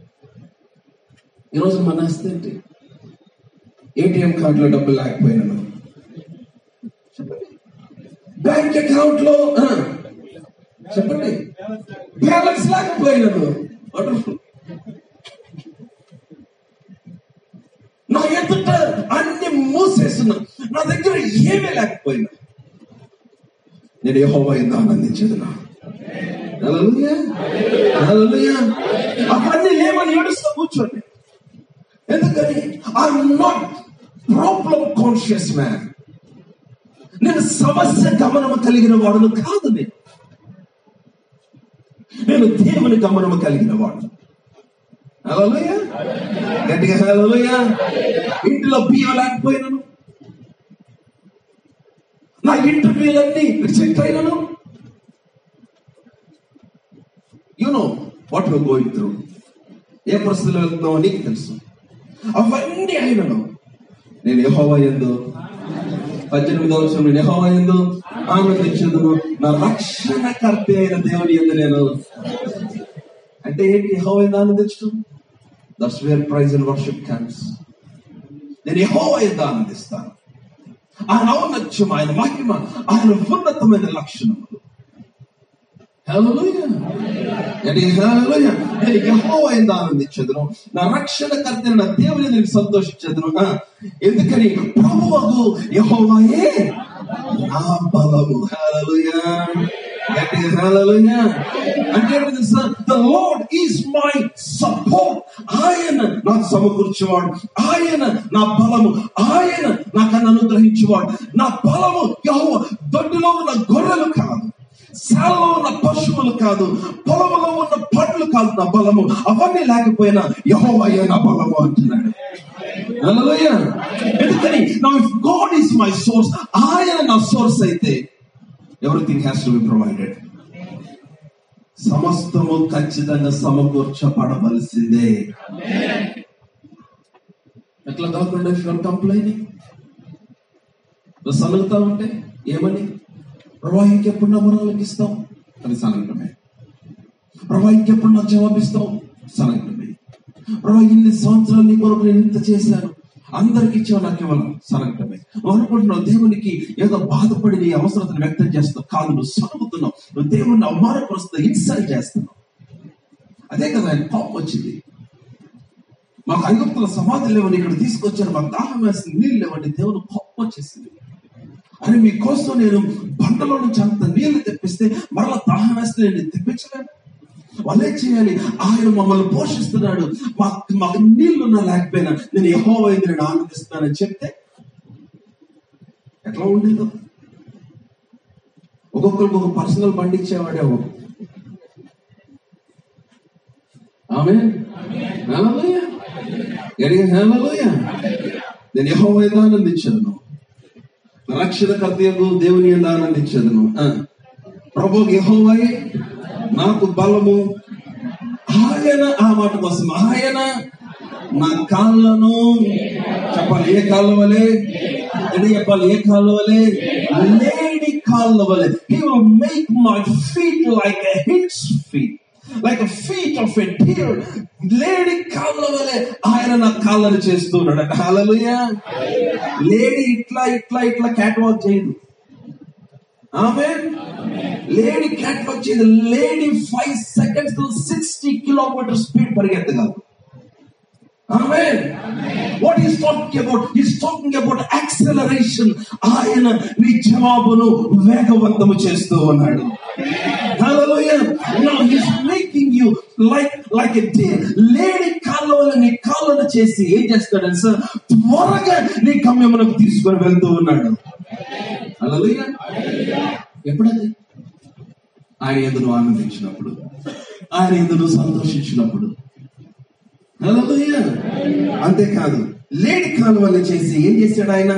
ఈరోజు మన ఆస్తి ఏంటి ఏటీఎం కార్డులో డబ్బులు లేకపోయినాను చెప్పండి బ్యాంక్ అకౌంట్ లో ఆ, చెప్పండి బ్యాలెన్స్ లేకపోయినాను వండర్ఫుల్ నా ఎదుట అన్ని మూసేస్తున్నా నా దగ్గర ఏమీ లేకపోయినా నేను యెహోవా ఎందు ఆనందించదునా హల్లెలూయా హల్లెలూయా అవన్నీ లేవని ఏడుస్తూ కూర్చోండి ఎందుకని I'm not problem conscious man నేను సమస్య గమనము కలిగిన వాడును కాదు నేను నేను దేవుని గమనము కలిగిన వాడు హల్లెలూయా గట్టిగా హల్లెలూయా ఇంటిలో బియ్యం లేకపోయినాను నా ఇంటర్వ్యూలన్నీ రిజెక్ట్ అయినాను you know what you going through ఏ పరిస్థితుల్లో వెళ్తున్నావో నీకు తెలుసు అవన్నీ అయినను నేను యెహోవా ఎందు పద్దెనిమిదవ వచ్చిన నేను యెహోవా ఎందు ఆనందించదును నా రక్షణకర్త అయిన దేవుని ఎందు నేను అంటే ఏంటి యెహోవా ఎందు ఆనందించడం that's where praise and worship cans నేను యెహోవా ఎందు ఆనందిస్తాను ఆయన ఔన్నత్యం ఆయన మహిమ ఆయన ఉన్నతమైన లక్షణములు Hallelujah. That is hallelujah. నేను యెహోవా ఎందు ఆనందించదును నా రక్షణ కర్త నా దేవుని నేను సంతోషించదును ఆ, ఎందుకని ప్రభువకు యెహోవాయే నా బలము హల్లెలూయా గట్టిగా హల్లెలూయా అంటే ఏంటో తెలుసా the Lord is my support ఆయన నాకు సమకూర్చేవాడు ఆయన నా బలము ఆయన నాకు అనుగ్రహించేవాడు నా బలము యెహోవా దొడ్డిలో ఉన్న గొర్రెలు కాదు శాలలో ఉన్న పశువులు కాదు పొలములో ఉన్న పండ్లు కాదు నా బలము అవన్నీ లేకపోయినా యహోవయ్య నా బలము అంటున్నాడు హల్లెలూయా. ఎందుకని నా గాడ్ ఈస్ మై సోర్స్ ఆయన నా సోర్స్ అయితే everything has to be provided సమస్తము ఖచ్చితంగా సమకూర్చబడవలసిందే ఎట్లా కాకుండా ఫర్ కంప్లైనింగ్ సలుగుతా ఉంటే ఏమని ప్రభా ఇంకెప్పుడు నా మొరలకు ఇస్తాం అని సనగటమే ప్రభా ఇంకెప్పుడు నాకు జవాబిస్తాం సనగటమే ప్రభా ఇన్ని సంవత్సరాలు నీ కొరకు నేను ఇంత చేశాను అందరికి ఇచ్చావు నాకు ఇవ్వాలి సనగటమే నువ్వు అనుకుంటున్నావు దేవునికి ఏదో బాధపడి నీ అవసరతను వ్యక్తం చేస్తావు కాదు నువ్వు సనుగుతున్నావు నువ్వు దేవుడిని అవమానపరుస్తూ ఇన్సల్ట్ చేస్తున్నావు అదే కదా ఆయన కోపం వచ్చింది మాకు ఐగుప్తుల సమాధి లేవని ఇక్కడ తీసుకొచ్చారు మాకు దాహం వేస్తుంది నీళ్ళు లేవండి దేవుని కోపం వచ్చేసింది అని మీకోసం నేను బండలో నుంచి అంత నీళ్లు తెప్పిస్తే మరలా దాహం వేస్తే నేను తెప్పించలేను వాళ్ళే చేయాలి ఆయన మమ్మల్ని పోషిస్తున్నాడు మాకు మాకు నీళ్లున్నా లేకపోయినా నేను యహో నేను ఆనందిస్తున్నానని చెప్తే ఎట్లా ఉండేదో ఒక్కొక్కరికి ఒక పర్సనల్ బండి ఇచ్చేవాడేమో ఆమె గడిగా హేమలోయ నేను యహో ఆనందించదును రక్షణ కర్తయ్యకు దేవుని ఎందు ఆనందించదును ఆ. ప్రభు యెహోవాయే నాకు బలము ఆయన ఆ మాట కోసం ఆయన నా కాళ్ళను చెప్పాలి ఏ కాళ్ళ వలె ఎడి చెప్పాలి ఏ కాళ్ళ వలె లేడి కాళ్ళ వలె he will make my feet like a hind's feet like a feet of a deer లేడి కాళ్ళ వలె ఆయన నా కాళ్ళను చేస్తున్నాడు హల్లెలూయా లేడీ ఇట్లా ఇట్లా ఇట్లా క్యాట్ వాక్ చేయదు ఆమె లేడీ క్యాట్ వాక్ చేయదు లేడీ five seconds to sixty kilometer speed పరిగెత్తగలదు ఆమె what is talking about is talking about acceleration ఆయన నీ జవాబును వేగవంతము చేస్తూ ఉన్నాడు Hallelujah. Now he's making you like like a deer. లేడీ కాళ్ళలో నీ కాళ్ళను చేసి ఏం చేస్తాడని సార్ త్వరగా నీ గమ్యమునకు తీసుకొని వెళ్తూ ఉన్నాడు Hallelujah. ఎప్పుడది ఆయన ఎదురు ఆనందించినప్పుడు ఆయన ఎదురు సంతోషించినప్పుడు Hallelujah. అంతేకాదు లేడి కాలువలు చేసి ఏం చేశాడు ఆయన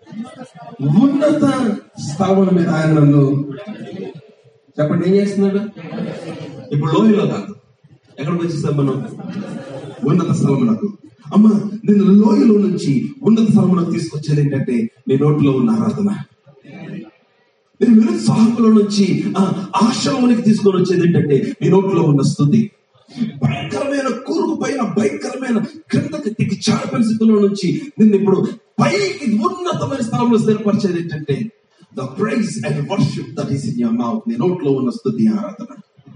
ఉన్నత స్థలముల మీద ఆయన నన్ను చెప్పండి ఏం చేస్తున్నాడు ఇప్పుడు లోయలో కాదు ఎక్కడికి వచ్చేసాం మనం ఉన్నత స్థలమునకు అమ్మ నేను లోయలో నుంచి ఉన్నత స్థలమునకు తీసుకొచ్చేది ఏంటంటే నీ నోట్లో ఉన్న ఆరాధన నేను నిరుత్సాహంలో నుంచి ఆ ఆశ్రమానికి తీసుకొని వచ్చేది ఏంటంటే నీ నోట్లో ఉన్న స్థుతి భయంకరమైన కూరుకు పైన భయంకరమైన క్రిందకి దిగి చాడిపోయిన స్థితిలో నుంచి నిన్ను ఇప్పుడు పైకి ఉన్నతమైన స్థలంలో స్థిరపరిచేది ఏంటంటే the praise and worship that is in your mouth నీ నోట్లో ఉన్న స్థుతి ఆరాధన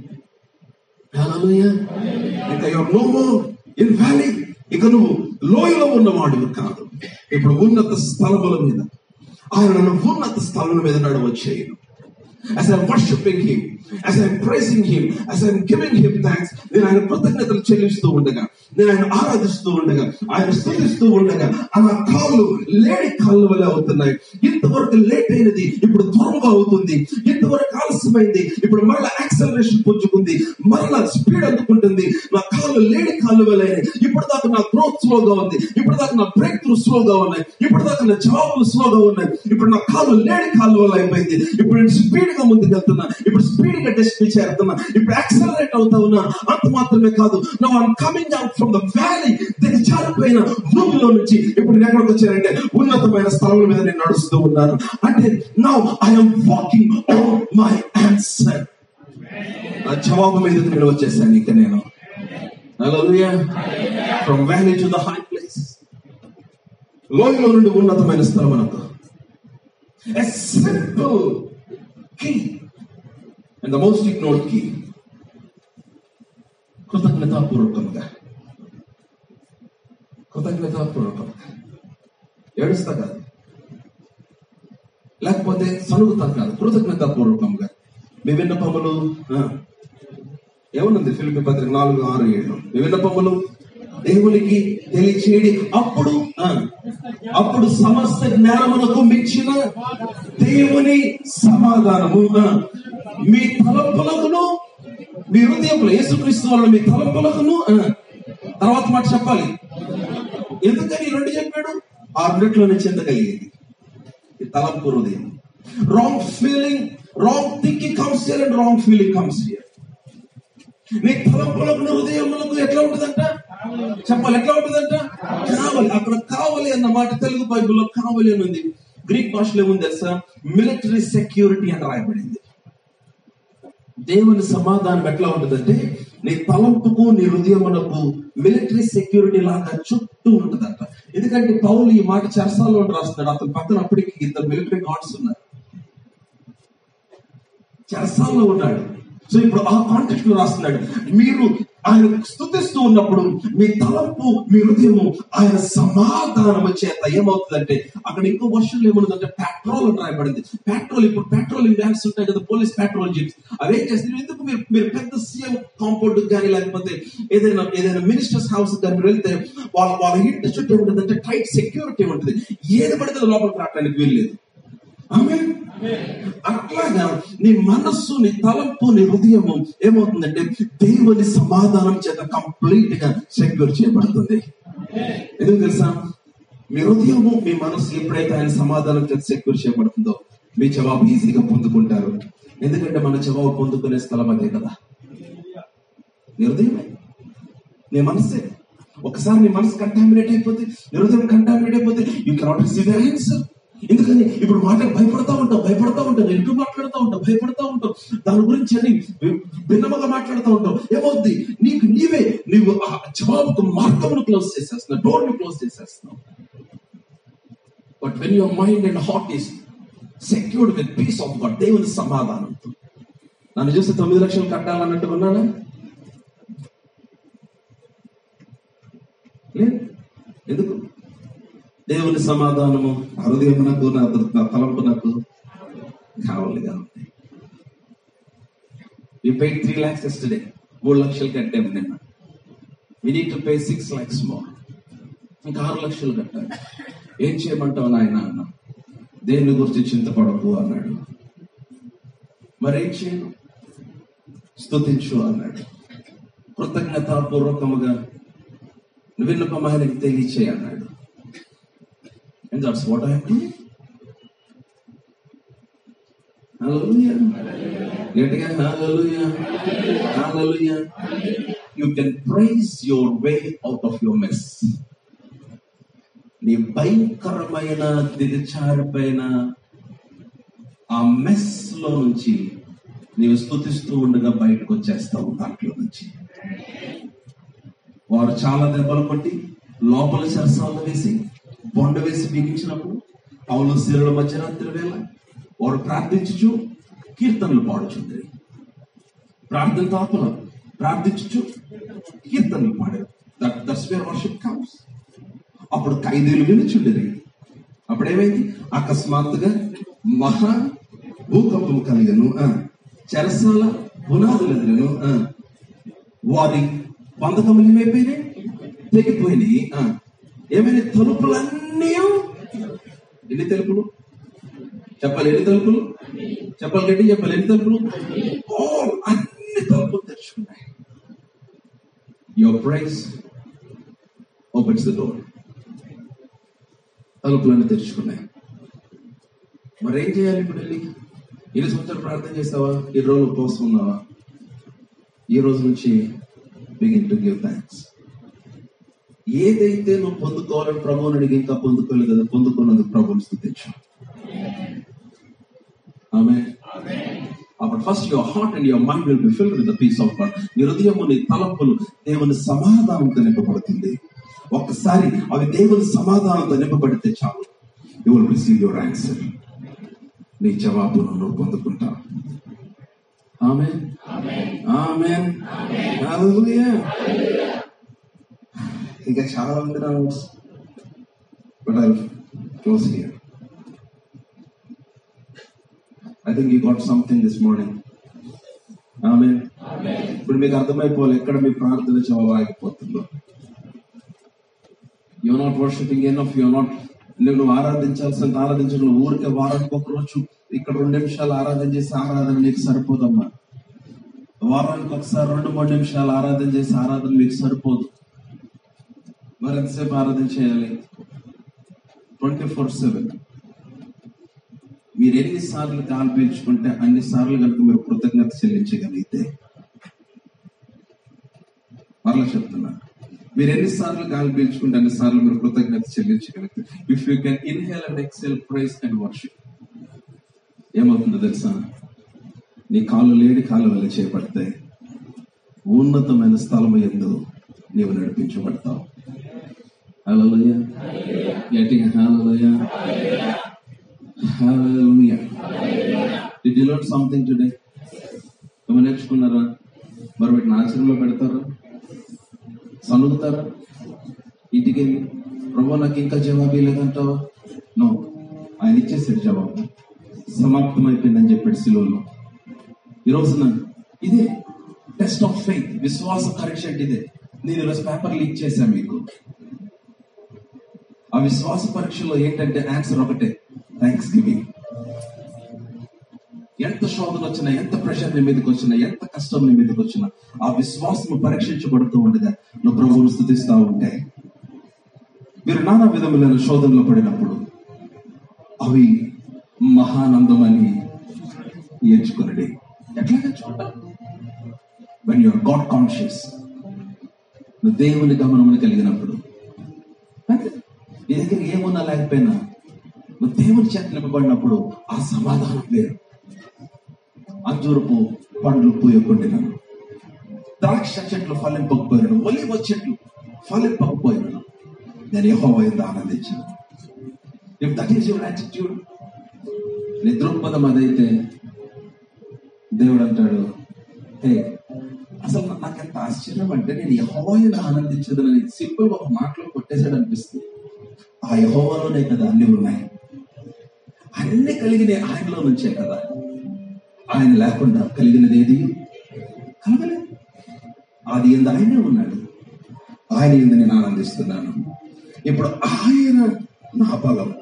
Hallelujah. ఇంకా your no more in valley ఇక నువ్వు లోయలో ఉన్నవాడు కాదు ఇప్పుడు ఉన్నత స్థలముల మీద ఆయన నన్ను ఉన్నత స్థలముల మీద నడవచ్చేయను as I'm worshiping him, as I'm praising him, as I'm giving him thanks, నేను ఆయన కృతజ్ఞతలు చెల్లిస్తూ ఉండగా నేను ఆయన ఆరాధిస్తూ ఉండగా ఆయన స్థుతిస్తూ ఉండగా ఆ నా కాళ్ళు లేడి కాళ్ళు వల్ల అవుతున్నాయి ఇంతవరకు లేట్ అయినది ఇప్పుడు త్వరగా అవుతుంది ఇంతవరకు ఆలస్యమైంది ఇప్పుడు మరలా యాక్సలరేషన్ పుంజుకుంది మరలా స్పీడ్ అందుకుంటుంది నా కాళ్ళు లేడి కాళ్ళు వల్ల ఇప్పుడు దాకా నా గ్రోత్ స్లోగా ఉంది ఇప్పుడు దాకా నా బ్రేక్ త్రూ స్లోగా ఉన్నాయి ఇప్పుడు దాకా నా జవాబులు స్లోగా ఉన్నాయి ఇప్పుడు నా కాళ్ళు లేడి కాళ్ళు వల్ల అయిపోయింది ఇప్పుడు నేను స్పీడ్ గా ముందుకు వెళ్తున్నా ఇప్పుడు స్పీడ్ గా డెస్టినీ చేరుతున్నా ఇప్పుడు యాక్సలరేట్ అవుతా ఉన్నా అంత మాత్రమే కాదు no I'm coming out from the valley దిగి జారిపోయిన భూమిలో నుంచి ఇప్పుడు నేను ఎక్కడికి వచ్చానంటే ఉన్నతమైన స్థలం మీద నేను నడుస్తూ ఉన్నాను అంటే now I'm walking on my answer ఆ జవాబు మీద నేను వచ్చేసాను ఇక నేను Hallelujah. From valley to the high place. లోయలో నుండి ఉన్నతమైన స్థలం అనకు A simple key and the most ignored key. కృతజ్ఞత కృతజ్ఞతాపూర్వకంగా కృతజ్ఞతాపూర్వకంగా ఏడుస్తా కాదు లేకపోతే సనుగుతా కాదు కృతజ్ఞతాపూర్వకంగా మీ విన్నపములు ఆ, ఏమనుంది ఫిలిపి పత్రిక నాలుగు ఆరు ఏడు మీ విన్నపములు దేవునికి తెలియచేయడి అప్పుడు ఆ, అప్పుడు సమస్త జ్ఞానమునకు మించిన దేవుని సమాధానము ఆ, మీ తలంపులకును మీ హృదయంలో యేసుక్రీస్తు వలన మీ తలంపులకును ఆ, తర్వాత మాట చెప్పాలి ఎందుకని ఈ రెండు చెప్పాడు ఆ రెండిట్లోనే చెందగలిగేది ఈ తలంపు హృదయం wrong feeling wrong thinking comes here and wrong feeling comes here నీ తలంపులకు హృదయములకు ఎట్లా ఉంటుందంట చెప్పాలి ఎట్లా ఉంటుందంట కావాలి అక్కడ కావాలి అన్న మాట తెలుగు బైబిల్లో కావాలి అని ఉంది గ్రీక్ భాషలో ఏముంది తెలుసా మిలిటరీ సెక్యూరిటీ అని రాయబడింది దేవుని సమాధానం ఎట్లా ఉంటుందంటే నీ తలంపుకు నీ హృదయమునకు మిలిటరీ సెక్యూరిటీ లాగా చుట్టూ ఉంటుందంట ఎందుకంటే పౌలు ఈ మాట చెరసాల్లో రాస్తున్నాడు అతని పక్కన అప్పటికి ఇద్దరు మిలిటరీ గార్డ్స్ ఉన్నారు చెరసాల్లో ఉన్నాడు సో ఇప్పుడు ఆ కాంటెక్ట్ లో రాస్తున్నాడు మీరు ఆయన స్థుతిస్తూ ఉన్నప్పుడు మీ తలంపు మీ హృదయము ఆయన సమాధానము చేత ఏమవుతుందంటే అక్కడ ఇంకో వర్షంలో ఏమవుతుందంటే పెట్రోల్ అని రాయబడింది పెట్రోల్ ఇప్పుడు పెట్రోలింగ్ ర్యాంక్స్ ఉంటాయి కదా పోలీస్ పెట్రోల్ జీప్స్ అవి ఏం చేస్తారు ఎందుకు మీరు మీరు పెద్ద సీఎం కాంపౌండ్ కానీ లేకపోతే ఏదైనా ఏదైనా మినిస్టర్స్ హౌస్ కానీ మీరు వెళ్తే వాళ్ళ వాళ్ళ ఇంటి చుట్టూ ఉంటుందంటే టైట్ సెక్యూరిటీ ఉంటుంది ఏది పడితే లోపలికి రావడానికి వీల్లేదు ఆమె అట్లాగా నీ మనస్సు నీ తలంపు నీ హృదయము ఏమవుతుందంటే దేవుని సమాధానం చేత కంప్లీట్ గా సెక్యూర్ చేయబడుతుంది ఎందుకు తెలుసా మీ హృదయము మీ మనస్సు ఎప్పుడైతే ఆయన సమాధానం చేత సెక్యూర్ చేయబడుతుందో మీ జవాబు ఈజీగా పొందుకుంటారు ఎందుకంటే మన జవాబు పొందుకునే స్థలం అదే కదా నీ హృదయమే నీ మనస్సే ఒకసారి నీ మనసు కంటామినేట్ అయిపోతే నీ హృదయం కంటామినేట్ అయిపోతే యూ కెనాట్ రిసీవ్ ఆన్సర్ ఎందుకని ఇప్పుడు మాటలు భయపడతా ఉంటావు భయపడతా ఉంటావు నెగిటివ్ మాట్లాడుతూ ఉంటావు భయపడతా ఉంటావు దాని గురించి అని భిన్నముగా మాట్లాడుతూ ఉంటావు ఏమవుద్ది నీకు నీవే నీవు ఆ జవాబుకు మార్గమును క్లోజ్ చేసేస్తున్నావు డోర్ ని క్లోజ్ చేసేస్తున్నావు but when your mind and heart is secured with peace of God దేవుని సమాధానంతో నన్ను చూస్తే తొమ్మిది లక్షలు కట్టాలన్నట్టు ఉన్నానా లేదు ఎందుకు దేవుని సమాధానము హృదయమునకు నా నా తలంపునకు కావాలిగా ఉంది we pay three lakhs yesterday మూడు లక్షలు కట్టాము నిన్న we need to pay six lakhs more ఇంకా ఆరు లక్షలు కట్టాలి ఏం చేయమంటావు నాయన అన్నా దేని గురించి చింతపడకు అన్నాడు మరేం చేయను స్తుతించు అన్నాడు కృతజ్ఞతాపూర్వకముగా విన్నపం ఆయనకి తెలియచేయి అన్నాడు And that's what I am doing. Hallelujah. గట్టిగా hallelujah. Hallelujah. You can praise your way out of your mess. నీ భయంకరమైన దిగచారిపోయిన ఆ మెస్ లో నుంచి నీవు స్థుతిస్తూ ఉండగా బయటకు వచ్చేస్తావు దాంట్లో నుంచి వారు చాలా దెబ్బలు కొట్టి లోపల సరసాలు వేసి బొండ వేసి బిగించినప్పుడు పౌలు శిరుల మధ్యరాత్రి వేళ వారు ప్రార్థించుచు కీర్తనలు పాడుచుంది ప్రార్థన తాపల ప్రార్థించుచు కీర్తనలు పాడారు that that's where worship comes అప్పుడు ఖైదీలు వినుచుండేది అప్పుడు ఏమైంది అకస్మాత్తుగా మహా భూకంపం కలిగను ఆ, చెరసాల పునాదులు ఎదిగను ఆ, వారి బంధకములు ఏమైపోయినాయి తెగిపోయినాయి ఆ, ఏమైనా తలుపులన్నీ ఎన్ని తలుపులు చెప్పాలి ఎన్ని తలుపులు చెప్పాలి గట్టి చెప్పాలి ఎన్ని తలుపులు All అన్ని తలుపులు తెరుచుకున్నాయి your praise opens the door తలుపులన్నీ తెరుచుకున్నాయి మరి ఏం చేయాలి ఇప్పుడు వెళ్ళి ఎన్ని సంవత్సరాలు ప్రార్థన చేస్తావా ఈ రోజులు ఉపవాసం ఉన్నావా ఈ రోజు నుంచి బిగిన్ టు గివ్ థ్యాంక్స్ ఏదైతే నువ్వు పొందుకోవాలని ప్రభువుని అడిగి ఇంకా పొందుకోలేదు కదా పొందుకున్నది ప్రభుని స్థుతించు ఆమె అప్పుడు first your heart and your mind will be filled with the peace of God నీ హృదయము నీ తలంపులు దేవుని సమాధానంతో నింపబడుతుంది ఒక్కసారి అవి దేవుని సమాధానంతో నింపబడితే చాలు you will receive your answer నీ జవాబును నువ్వు పొందుకుంటావు ఆమె ఆమెన్ హల్లెలూయా ఇంకా చాలా ఉంది నా notes but I close here I think you got something this morning amen ఇప్పుడు మీకు అర్థమైపోవాలి ఎక్కడ మీ ప్రార్థన చాలా ఆగిపోతుందో you not worshipping enough you not నువ్వు ఆరాధించాల్సిన ఆరాధించడం నువ్వు ఊరికే వారానికి ఒక రోజు ఇక్కడ రెండు నిమిషాలు ఆరాధన చేసి ఆరాధన నీకు సరిపోదమ్మా వారానికి ఒకసారి రెండు మూడు నిమిషాలు ఆరాధన చేసి ఆరాధన మీకు సరిపోదు మరి ఎంతసేపు ఆరాధన చేయాలి ట్వంటీ ఫోర్ సెవెన్ మీరు ఎన్ని సార్లు గాలి పీల్చుకుంటే అన్ని సార్లు కనుక మీరు కృతజ్ఞత చెల్లించగలిగితే మరలా చెప్తున్నా మీరు ఎన్ని సార్లు గాలి పీల్చుకుంటే అన్ని సార్లు మీరు కృతజ్ఞత చెల్లించగలిగితే if you can inhale and exhale praise and worship ఏమవుతుందో తెలుసా నీ కాళ్ళు లేని కాళ్ళు వల్ల చేపడతాయి ఉన్నతమైన స్థలము ఎందు నీవు నడిపించబడతావు హల్లెలూయా గట్టిగా hallelujah hallelujah did you learn something today ఏమైనా నేర్చుకున్నారా మరి వీటిని ఆచరణలో పెడతారా సనుగుతారా ఇంటికి వెళ్ళి ప్రభు నాకు ఇంకా జవాబు లేదంటావా నో ఆయన ఇచ్చేసాడు జవాబు సమాప్తం అయిపోయిందని చెప్పాడు సిలువలో ఈ రోజున ఇదే టెస్ట్ ఆఫ్ ఫెయిత్ విశ్వాస పరీక్ష అంటే ఇదే నేను ఈరోజు పేపర్ లీక్ చేశాను మీకు ఆ విశ్వాస పరీక్షలో ఏంటంటే ఆన్సర్ ఒకటే థ్యాంక్స్ గివింగ్ ఎంత శోధన వచ్చినా ఎంత ప్రెషర్ నీ మీదకి వచ్చినా ఎంత కష్టం నీ మీదకి వచ్చినా ఆ విశ్వాసం పరీక్షించబడుతూ ఉండగా నువ్వు ప్రభువును స్థుతిస్తా ఉంటే మీరు నానా విధములైన శోధనలో పడినప్పుడు అవి మహానందం అని నేర్చుకున్నది ఎట్లా నేర్చుకుంటావు వెన్ యువర్ గాడ్ కాన్షియస్ నువ్వు దేవుని గమనమును కలిగినప్పుడు అంతే. నీ దగ్గర ఏమున్నా లేకపోయినా నువ్వు దేవుని చేత నింపబడినప్పుడు ఆ సమాధానం వేరు అంజూరపు పండ్లు పూయకుండినను ద్రాక్ష చెట్లు ఫలింపకపోయినను ఒలివ చెట్లు ఫలింపకపోయినను నేను యెహోవా యందు ఆనందించాను if that is your attitude నీ దృక్పథం అదైతే దేవుడు అంటాడు హే అసలు నా- నాకు ఎంత ఆశ్చర్యం అంటే నేను యహోవని ఆనందించదని సింపుల్ గా ఒక మాటలో కొట్టేశాడు అనిపిస్తుంది ఆ యహోవలోనే కదా అన్ని ఉన్నాయి అన్ని కలిగిన ఆయనలో నుంచే కదా ఆయన లేకుండా కలిగినది ఏది కలగలేదు అది ఎందు ఆయనే ఉన్నాడు ఆయన ఎందు నేను ఆనందిస్తున్నాను ఇప్పుడు ఆయన నా బలం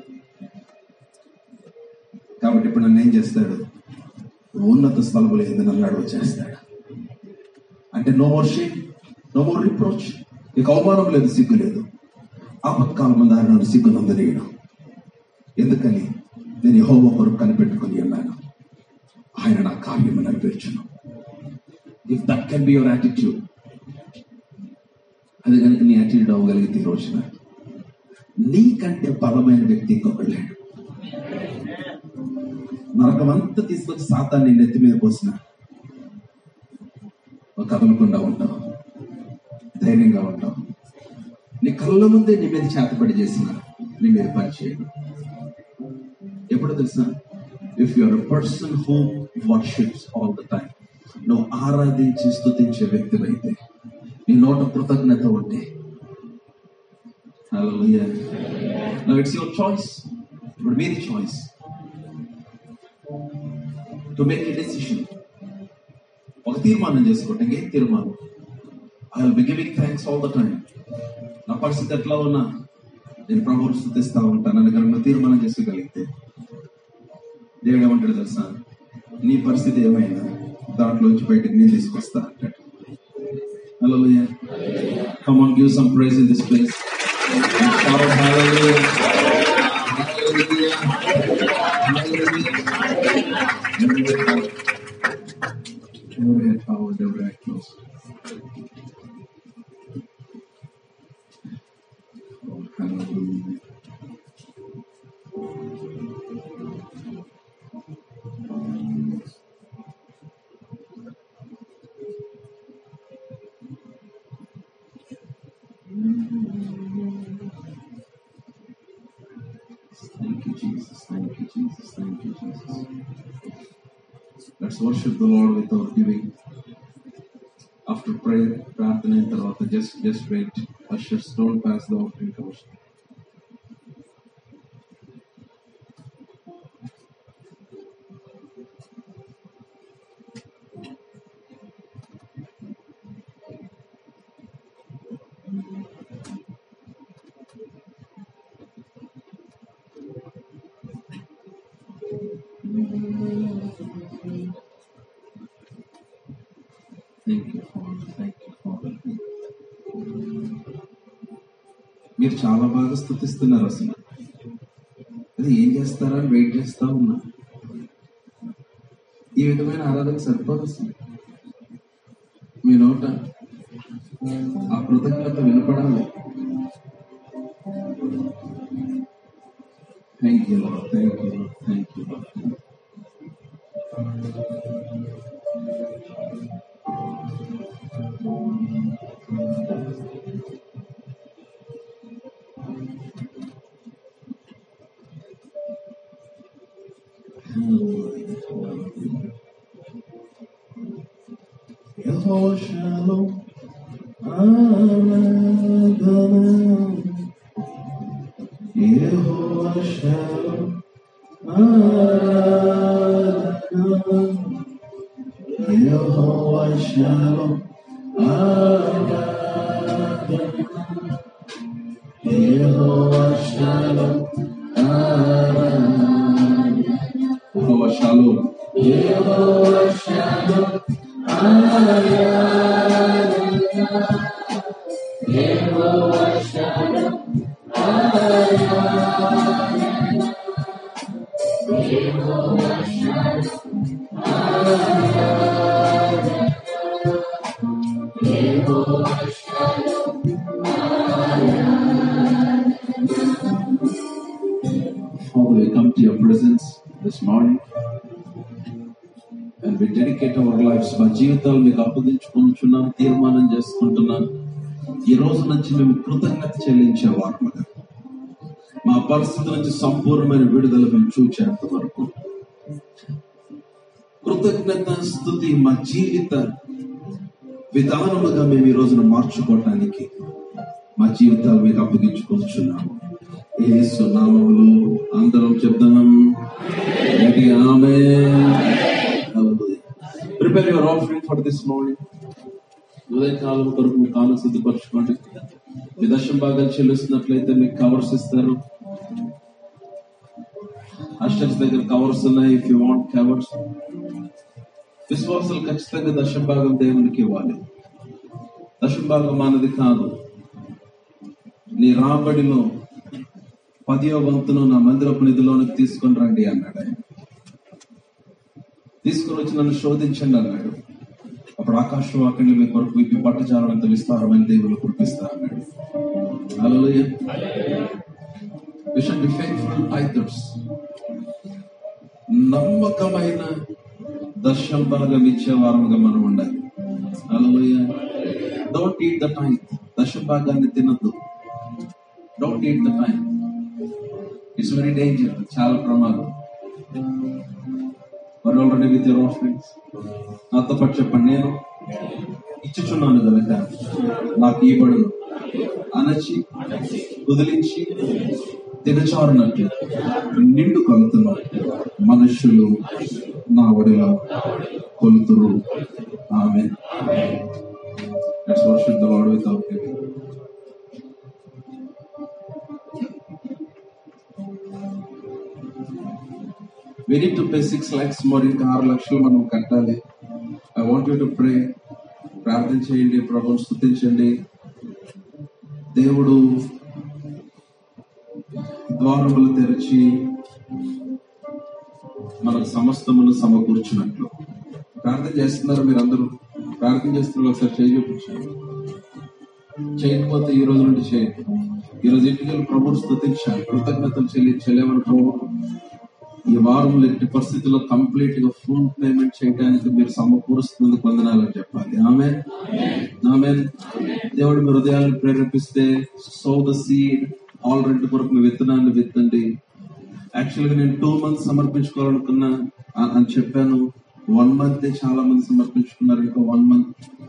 కాబట్టి ఇప్పుడు నన్ను ఏం చేస్తాడు ఉన్నత స్థలములు ఎందు నన్ను నడువ చేస్తాడు అంటే no more shame no more reproach ఇక అవమానం లేదు సిగ్గు లేదు ఆపత్కాలం దారిలో సిగ్గు నందలేయడం ఎందుకని నేను యెహోవా కొరకు కనిపెట్టుకుని ఉన్నాను ఆయన నా కార్యము నెరవేర్చును if that can be your attitude అది కనుక నీ యాటిట్యూడ్ అవ్వగలిగితే ఈ రోజున నీకంటే బలమైన వ్యక్తి ఇంకొకడు లేడు నరకం అంతా తీసుకొచ్చి సాతాన్ని నెత్తి మీద పోసిన ఒక కదలకుండా ఉంటావు ధైర్యంగా ఉంటావు నీ కళ్ళ ముందే నీ మీద చేతపడి చేసిన నీ మీద పని చేయడు ఎప్పుడు తెలుసా if you are person who worships all the time నువ్వు ఆరాధించి స్థుతించే వ్యక్తివైతే నీ నోట కృతజ్ఞత ఉంటే హలో ఇట్స్ యువర్ చాయిస్ ఇప్పుడు మీది choice to make a decision ఒక తీర్మానం చేసుకోండి ఇంకేం తీర్మానం I will be giving thanks all the time నా పరిస్థితి ఎట్లా ఉన్నా నేను ప్రభువును స్థుతిస్తా ఉంటాను అని కనుక తీర్మానం చేసుకోగలిగితే దేవుడు ఏమంటాడు తెలుసా నీ పరిస్థితి ఏమైనా దాంట్లోంచి బయటకు నేను తీసుకొస్తా అంటాడు hello come on give some praise in this place Overhead power, the right close. Oh, hallelujah. Thank you, Jesus. Thank you, Jesus. Thank you, Jesus. Let's worship the Lord with our giving. After prayer ప్రార్థన అయిన తర్వాత just just wait ushers don't pass the offering covers thank you father thank you father మీరు చాలా బాగా స్థుతిస్తున్నారు అసలు అది ఏం చేస్తారా అని వెయిట్ చేస్తా ఉన్నా ఈ విధమైన ఆరాధన సరిపోదు అసలు మీ నోట ఆ కృతజ్ఞత వినపడాలి thank you thank you thank you Yehovah Shalom, Aradhana. Yehovah Shalom, Aradhana. Yehovah Shalom, Aradhana. Yehovah Shalom, Aradhana. Yehovah Shalom. Yehovah Shalom. Father, we come to your presence this morning and we dedicate our lives. మా జీవితాలు మీకు అప్పగించుకుంటున్నాం తీర్మానం చేసుకుంటున్నాం ఈ రోజు నుంచి మేము కృతజ్ఞత చెల్లించే వారముగా మా పరిస్థితి నుంచి సంపూర్ణమైన విడుదల మేము చూచేంత వరకు కృతజ్ఞత స్థుతి మా జీవిత విధానముగా మేము ఈ రోజున మార్చుకోవటానికి మా జీవితాలు మీకు అప్పగించుకుంటున్నాము యేసు నామములో అందరం చెప్తున్నాం గట్టి ఆమె prepare your offering for this morning ఉదయకాలం కొరకు మీ కాలం సిద్ధపరచుకోండి మీ దశం భాగాలు చెల్లిస్తున్నట్లయితే మీకు కవర్స్ ఇస్తారు అస్టర్స్ దగ్గర కవర్స్ ఉన్నాయి ఇఫ్ యూ వాంట్ కవర్స్ విశ్వాసాలు ఖచ్చితంగా దశం భాగం దేవునికి ఇవ్వాలి దశం భాగం అన్నది కాదు నీ రాబడిలో పదియో వంతును నా మందిరపు నిధిలోనికి తీసుకొని రండి అన్నాడు ఆయన తీసుకుని వచ్చి నన్ను శోధించండి అన్నాడు అప్పుడు ఆకాశవాకిని మీ కొరకు విప్పి పట్టజాలం ఎంత విస్తారమైన దేవులు కురిపిస్తా అన్నాడు Hallelujah. We should be faithful tithers. నమ్మకమైన దశం భాగం ఇచ్చే వారముగా మనం ఉండాలి Hallelujah. Don't eat the tithe దశం భాగాన్ని తినద్దు don't eat the tithe it's very danger చాలా ప్రమాదం మరి ఆల్రెడీ విత్ యువర్ ఆఫరింగ్స్ నాతో పాటు చెప్పండి నేను ఇచ్చుచున్నాను కనుక నాకు ఇవ్వబడును అనచి కుదిలించి దిగచారునట్లు నిండు కొలుతున్న మనుషులు నా ఒడిలో కొలుతురు ఆమె Let's worship the Lord without giving. We need to pay six lakhs more ఇంకా ఆరు లక్షలు మనం కట్టాలి I want you to pray ప్రార్థన చేయండి ప్రభుని స్థుతించండి దేవుడు ద్వారములు తెరిచి మనకు సమస్తమును సమకూర్చున్నట్లు ప్రార్థన చేస్తున్నారు మీరందరూ ప్రార్థన చేస్తున్నారు ఒకసారి చేయి చూపించండి చేయకపోతే ఈ రోజు నుండి చేయండి ఈ రోజు ఇంటికి వెళ్ళి ప్రభుని స్థుతించాలి కృతజ్ఞతలు చెల్లించలేమని ప్రభు ఈ వారంలో ఎట్టి పరిస్థితుల్లో కంప్లీట్ గా ఫుల్ పేమెంట్ చేయడానికి మీరు సమకూరుస్తున్నందుకు వందనాలని చెప్పాలి ఆమె ఆమె దేవుడు మీ హృదయాలను ప్రేరేపిస్తే సో ద సీడ్ ఆల్రెడీ కొరకు మీ విత్తనాన్ని విత్తండి యాక్చువల్ గా నేను టూ మంత్స్ సమర్పించుకోవాలనుకున్నా ఆ- అని చెప్పాను వన్ మంత్ చాలా మంది సమర్పించుకున్నారు ఇంకా వన్ మంత్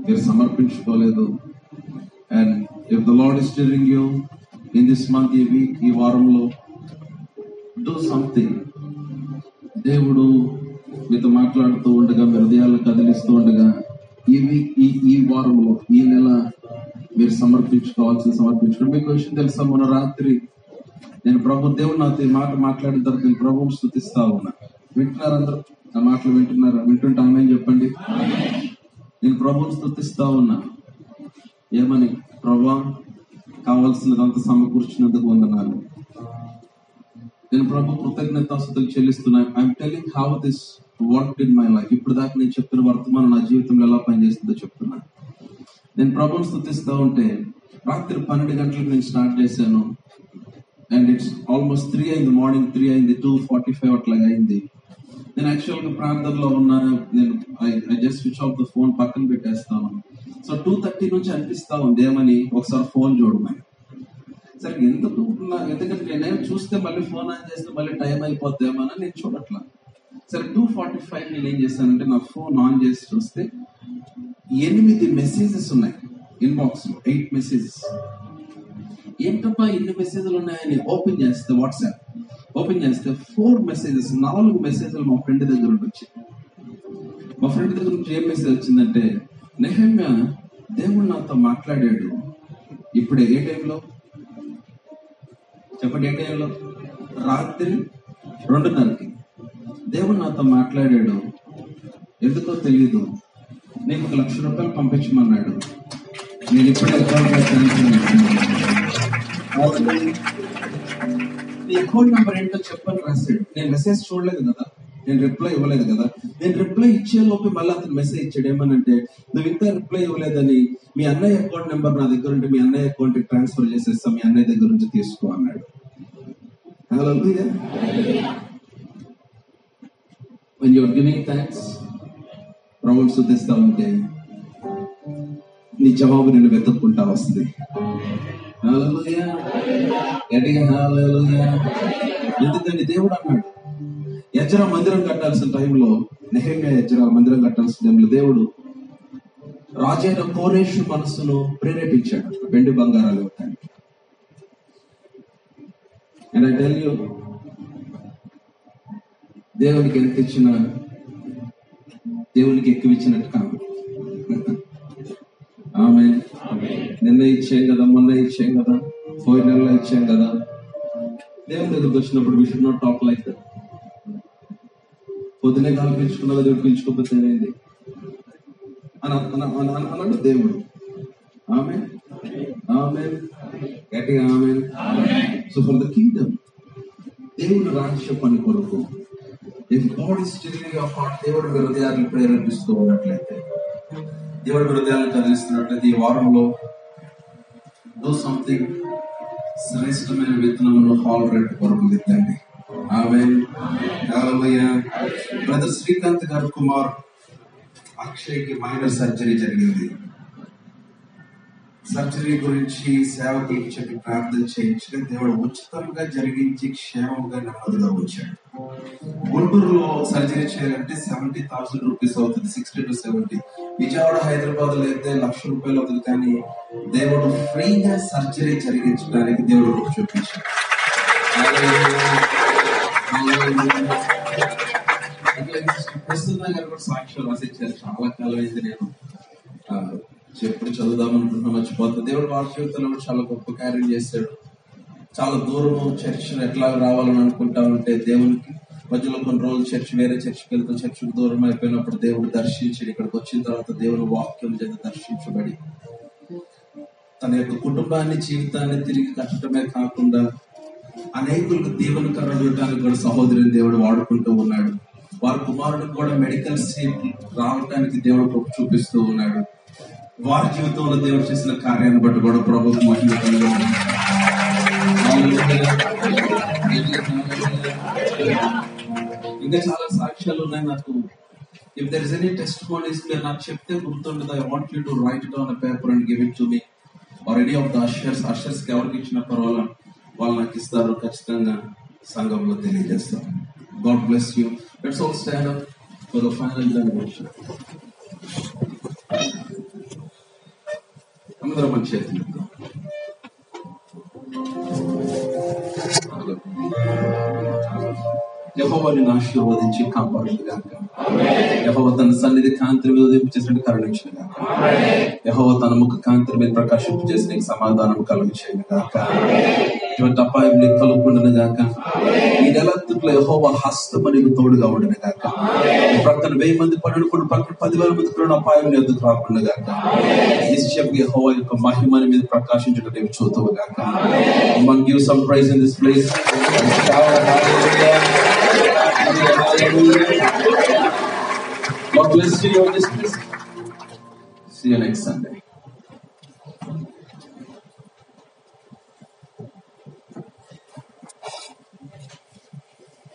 మీరు సమర్పించుకోలేదు and if the Lord is stirring you in this month ఈ వీక్ ఈ వారంలో డూ సంథింగ్ దేవుడు మీతో మాట్లాడుతూ ఉండగా మీ హృదయాలు కదిలిస్తూ ఉండగా ఈ వీక్ ఈ ఈ వారంలో ఈ నెల మీరు సమర్పించుకోవాల్సిన సమర్పించుకోండి మీకు విషయం తెలుసా మొన్న రాత్రి నేను ప్రభు దేవుడు నాతో ఈ మాట మాట్లాడిన తర్వాత నేను ప్రభువుని స్థుతిస్తా ఉన్నా వింటున్నారు అందరూ నా మాటలు వింటున్నారా వింటుంటే ఆమె చెప్పండి నేను ప్రభువుని స్థుతిస్తా ఉన్నా ఏమని ప్రభా కావాల్సినదంతా సమకూర్చినందుకు వందనాలు నేను ప్రభు కృతజ్ఞతాస్తుతులు చెల్లిస్తున్నాను I'm telling how this work in my life ఇప్పుడు దాకా నేను చెప్తున్న వర్తమానం నా జీవితంలో ఎలా పనిచేస్తుందో చెప్తున్నాను నేను ప్రభుని స్థుతిస్తూ ఉంటే రాత్రి పన్నెండు గంటలకు నేను స్టార్ట్ చేశాను అండ్ ఇట్స్ ఆల్మోస్ట్ త్రీ అయింది మార్నింగ్ త్రీ అయింది టూ ఫార్టీ ఫైవ్ అట్లాగా అయింది నేను యాక్చువల్ గా ప్రాంతంలో ఉన్న నేను I just switch off the phone పక్కన పెట్టేస్తాను సో టూ థర్టీ నుంచి అనిపిస్తా ఉంది ఏమని ఒకసారి ఫోన్ చూడమని సరే ఎందుకు నా- ఎందుకంటే నేనేం చూస్తే మళ్ళీ ఫోన్ ఆన్ చేస్తే మళ్ళీ టైం అయిపోద్దేమని నేను చూడట్లా సరే టూ ఫార్టీ ఫైవ్ నేను ఏం చేశానంటే నా ఫోన్ ఆన్ చేసి చూస్తే ఎనిమిది మెసేజెస్ ఉన్నాయి ఇన్బాక్స్ లో ఎయిట్ మెసేజెస్ ఏంటప్పా ఇన్ని మెసేజ్లు ఉన్నాయని ఓపెన్ చేస్తే వాట్సాప్ ఓపెన్ చేస్తే ఫోర్ మెసేజెస్ నాలుగు మెసేజ్లు మా ఫ్రెండ్ దగ్గర నుండి వచ్చాయి మా ఫ్రెండ్ దగ్గర నుంచి ఏం మెసేజ్ వచ్చిందంటే నెహమ్య దేవుడు నాతో మాట్లాడాడు ఇప్పుడే ఏ టైంలో చెప్పండి ఏ టైంలో రాత్రి రెండున్నరకి దేవుడు నాతో మాట్లాడాడు ఎందుకో తెలియదు నీకు ఒక లక్ష రూపాయలు పంపించమన్నాడు నేను ఇప్పుడే అకౌంట్ నీ అకౌంట్ నెంబర్ ఏంటో చెప్పని రాశాడు నేను మెసేజ్ చూడలేదు కదా నేను రిప్లై ఇవ్వలేదు కదా నేను రిప్లై ఇచ్చే లోపు మళ్ళీ అతను మెసేజ్ ఇచ్చాడు ఏమనంటే నువ్వు ఇంకా రిప్లై ఇవ్వలేదని మీ అన్నయ్య అకౌంట్ నెంబర్ నా దగ్గర ఉంటే మీ అన్నయ్య అకౌంట్ ట్రాన్స్ఫర్ చేసేస్తా మీ అన్నయ్య దగ్గర నుంచి తీసుకో అన్నాడు hello when you're giving thanks ప్రభుని శుద్ధిస్తా ఉంటే నీ జవాబు నేను వెతుక్కుంటా వస్తుంది హల్లెలూయా. గట్టిగా హల్లెలూయా. ఎందుకంటే దేవుడు అన్నాడు యజ్రా మందిరం కట్టాల్సిన టైంలో నెహమ్యా యజ్రా మందిరం కట్టాల్సిన టైంలో దేవుడు రాజైన కోరేషు మనస్సును ప్రేరేపించాడు వెండి బంగారాలు ఇవ్వటానికి అండ్ ఐ టెల్ యూ దేవునికి ఎంత ఇచ్చినా దేవునికి ఎక్కువ ఇచ్చినట్టు కాదు ఆమె నిన్న ఇచ్చాం కదా మొన్న ఇచ్చాం కదా పోయిన నెలలో ఇచ్చాం కదా దేవుని దగ్గరకు వచ్చినప్పుడు we should not talk like that పొద్దునే కాలు పీల్చుకున్నా దేవుడు పీల్చుకోకపోతే ఏమైంది అని అన్న- అన్న- అన్న- అన్నాడు దేవుడు ఆమె ఆమె గట్టిగా ఆమె సో ఫర్ ద కింగ్డమ్ దేవుని రాజ్య పని కొరకు if God is stilling your heart దేవుడు మీ హృదయాలను ప్రేరేపిస్తూ ఉన్నట్లయితే దేవుడు మీ హృదయాలను కదిలిస్తున్నట్లయితే ఈ వారంలో డూ సంథింగ్ శ్రేష్టమైన విత్తనమును హాల్ రేట్ కొరకు విత్తండి ఆమె బ్రదర్ శ్రీకాంత్ గారు కుమార్ అక్షయ్కి మైనర్ సర్జరీ జరిగింది సర్జరీ గురించి సేవకులకు చెప్పి ప్రార్థన చేయించగా దేవుడు ఉచితంగా జరిగించి క్షేమంగా నెమ్మదిగా వచ్చాడు గుంటూరులో సర్జరీ చేయాలంటే సెవెంటీ థౌసండ్ రూపీస్ అవుతుంది sixty to seventy Vijayawada Hyderabad లో అయితే లక్ష రూపాయలు అవుతుంది కానీ దేవుడు ఫ్రీగా సర్జరీ జరిగించడానికి దేవుడు రూపు చూపించాడు ప్రస్తుతం గారు కూడా సాక్ష్యం రాసిచ్చారు చాలా కాలం అయింది నేను ఆ, ఎప్పుడు చదువుదాం అనుకుంటున్నా మర్చిపోతా దేవుడు వాళ్ళ జీవితంలో కూడా చాలా గొప్ప కార్యం చేశాడు చాలా దూరం చర్చ్ ఎట్లా రావాలని అనుకుంటా ఉంటే దేవునికి మధ్యలో కొన్ని రోజులు చర్చ్ వేరే చర్చ్కి వెళ్తూ చర్చ్కి దూరం అయిపోయినప్పుడు దేవుడు దర్శించి ఇక్కడికి వచ్చిన తర్వాత దేవుని వాక్యం చేత దర్శించబడి తన యొక్క కుటుంబాన్ని జీవితాన్ని తిరిగి కట్టడమే కాకుండా అనేకులకు దీవెనకర చూడటానికి కూడా సహోదరుని దేవుడు వాడుకుంటూ ఉన్నాడు వారి కుమారుడికి కూడా మెడికల్ సీట్ రావడానికి దేవుడు కృప చూపిస్తూ ఉన్నాడు వారి జీవితంలో దేవుడు చేసిన కార్యాన్ని బట్టి కూడా ప్రభు మహిమ కలిగి ఉన్నాడు. ఇంకా చాలా సాక్ష్యాలు ఉన్నాయి నాకు if there is any testimonies మీరు నాకు చెప్తే గుర్తుండదు I want you to write it on paper and give it to me or any of the ushers ushers కి ఎవరికి ఇచ్చిన పర్వాలా వాళ్ళు నాకు ఇస్తారు ఖచ్చితంగా సంఘంలో తెలియజేస్తారు God bless you let's all stand up for the final generation అందరం మన చేతులు యహోవాని ఆశీర్వదించి కాపాడును గాక యహోవ తన సన్నిధి కాంతి మీద ఉదయింపు చేసినట్టు కరుణించిన గాక యహోవ తన ముఖ కాంతి మీద ప్రకాశింపు చేసి నీకు సమాధానం కలుగు చేయను గాక ఇటువంటి అపాయం నీకు కలుగుకుండును గాక ఈ నెలంతట్లో యహోవ హస్తం నీకు తోడుగా ఉండను గాక నీ ప్రక్కన వెయ్యి మంది పనులు కూడా పక్కన పదివేల మంది కూడా అపాయం నీ ఎదుకు రాకుండా గాక నిశ్చయం యహోవ యొక్క మహిమని మీద ప్రకాశించడం నీవు చూతావు గాక మనం give some praise in this place God bless you on this place. See you next Sunday.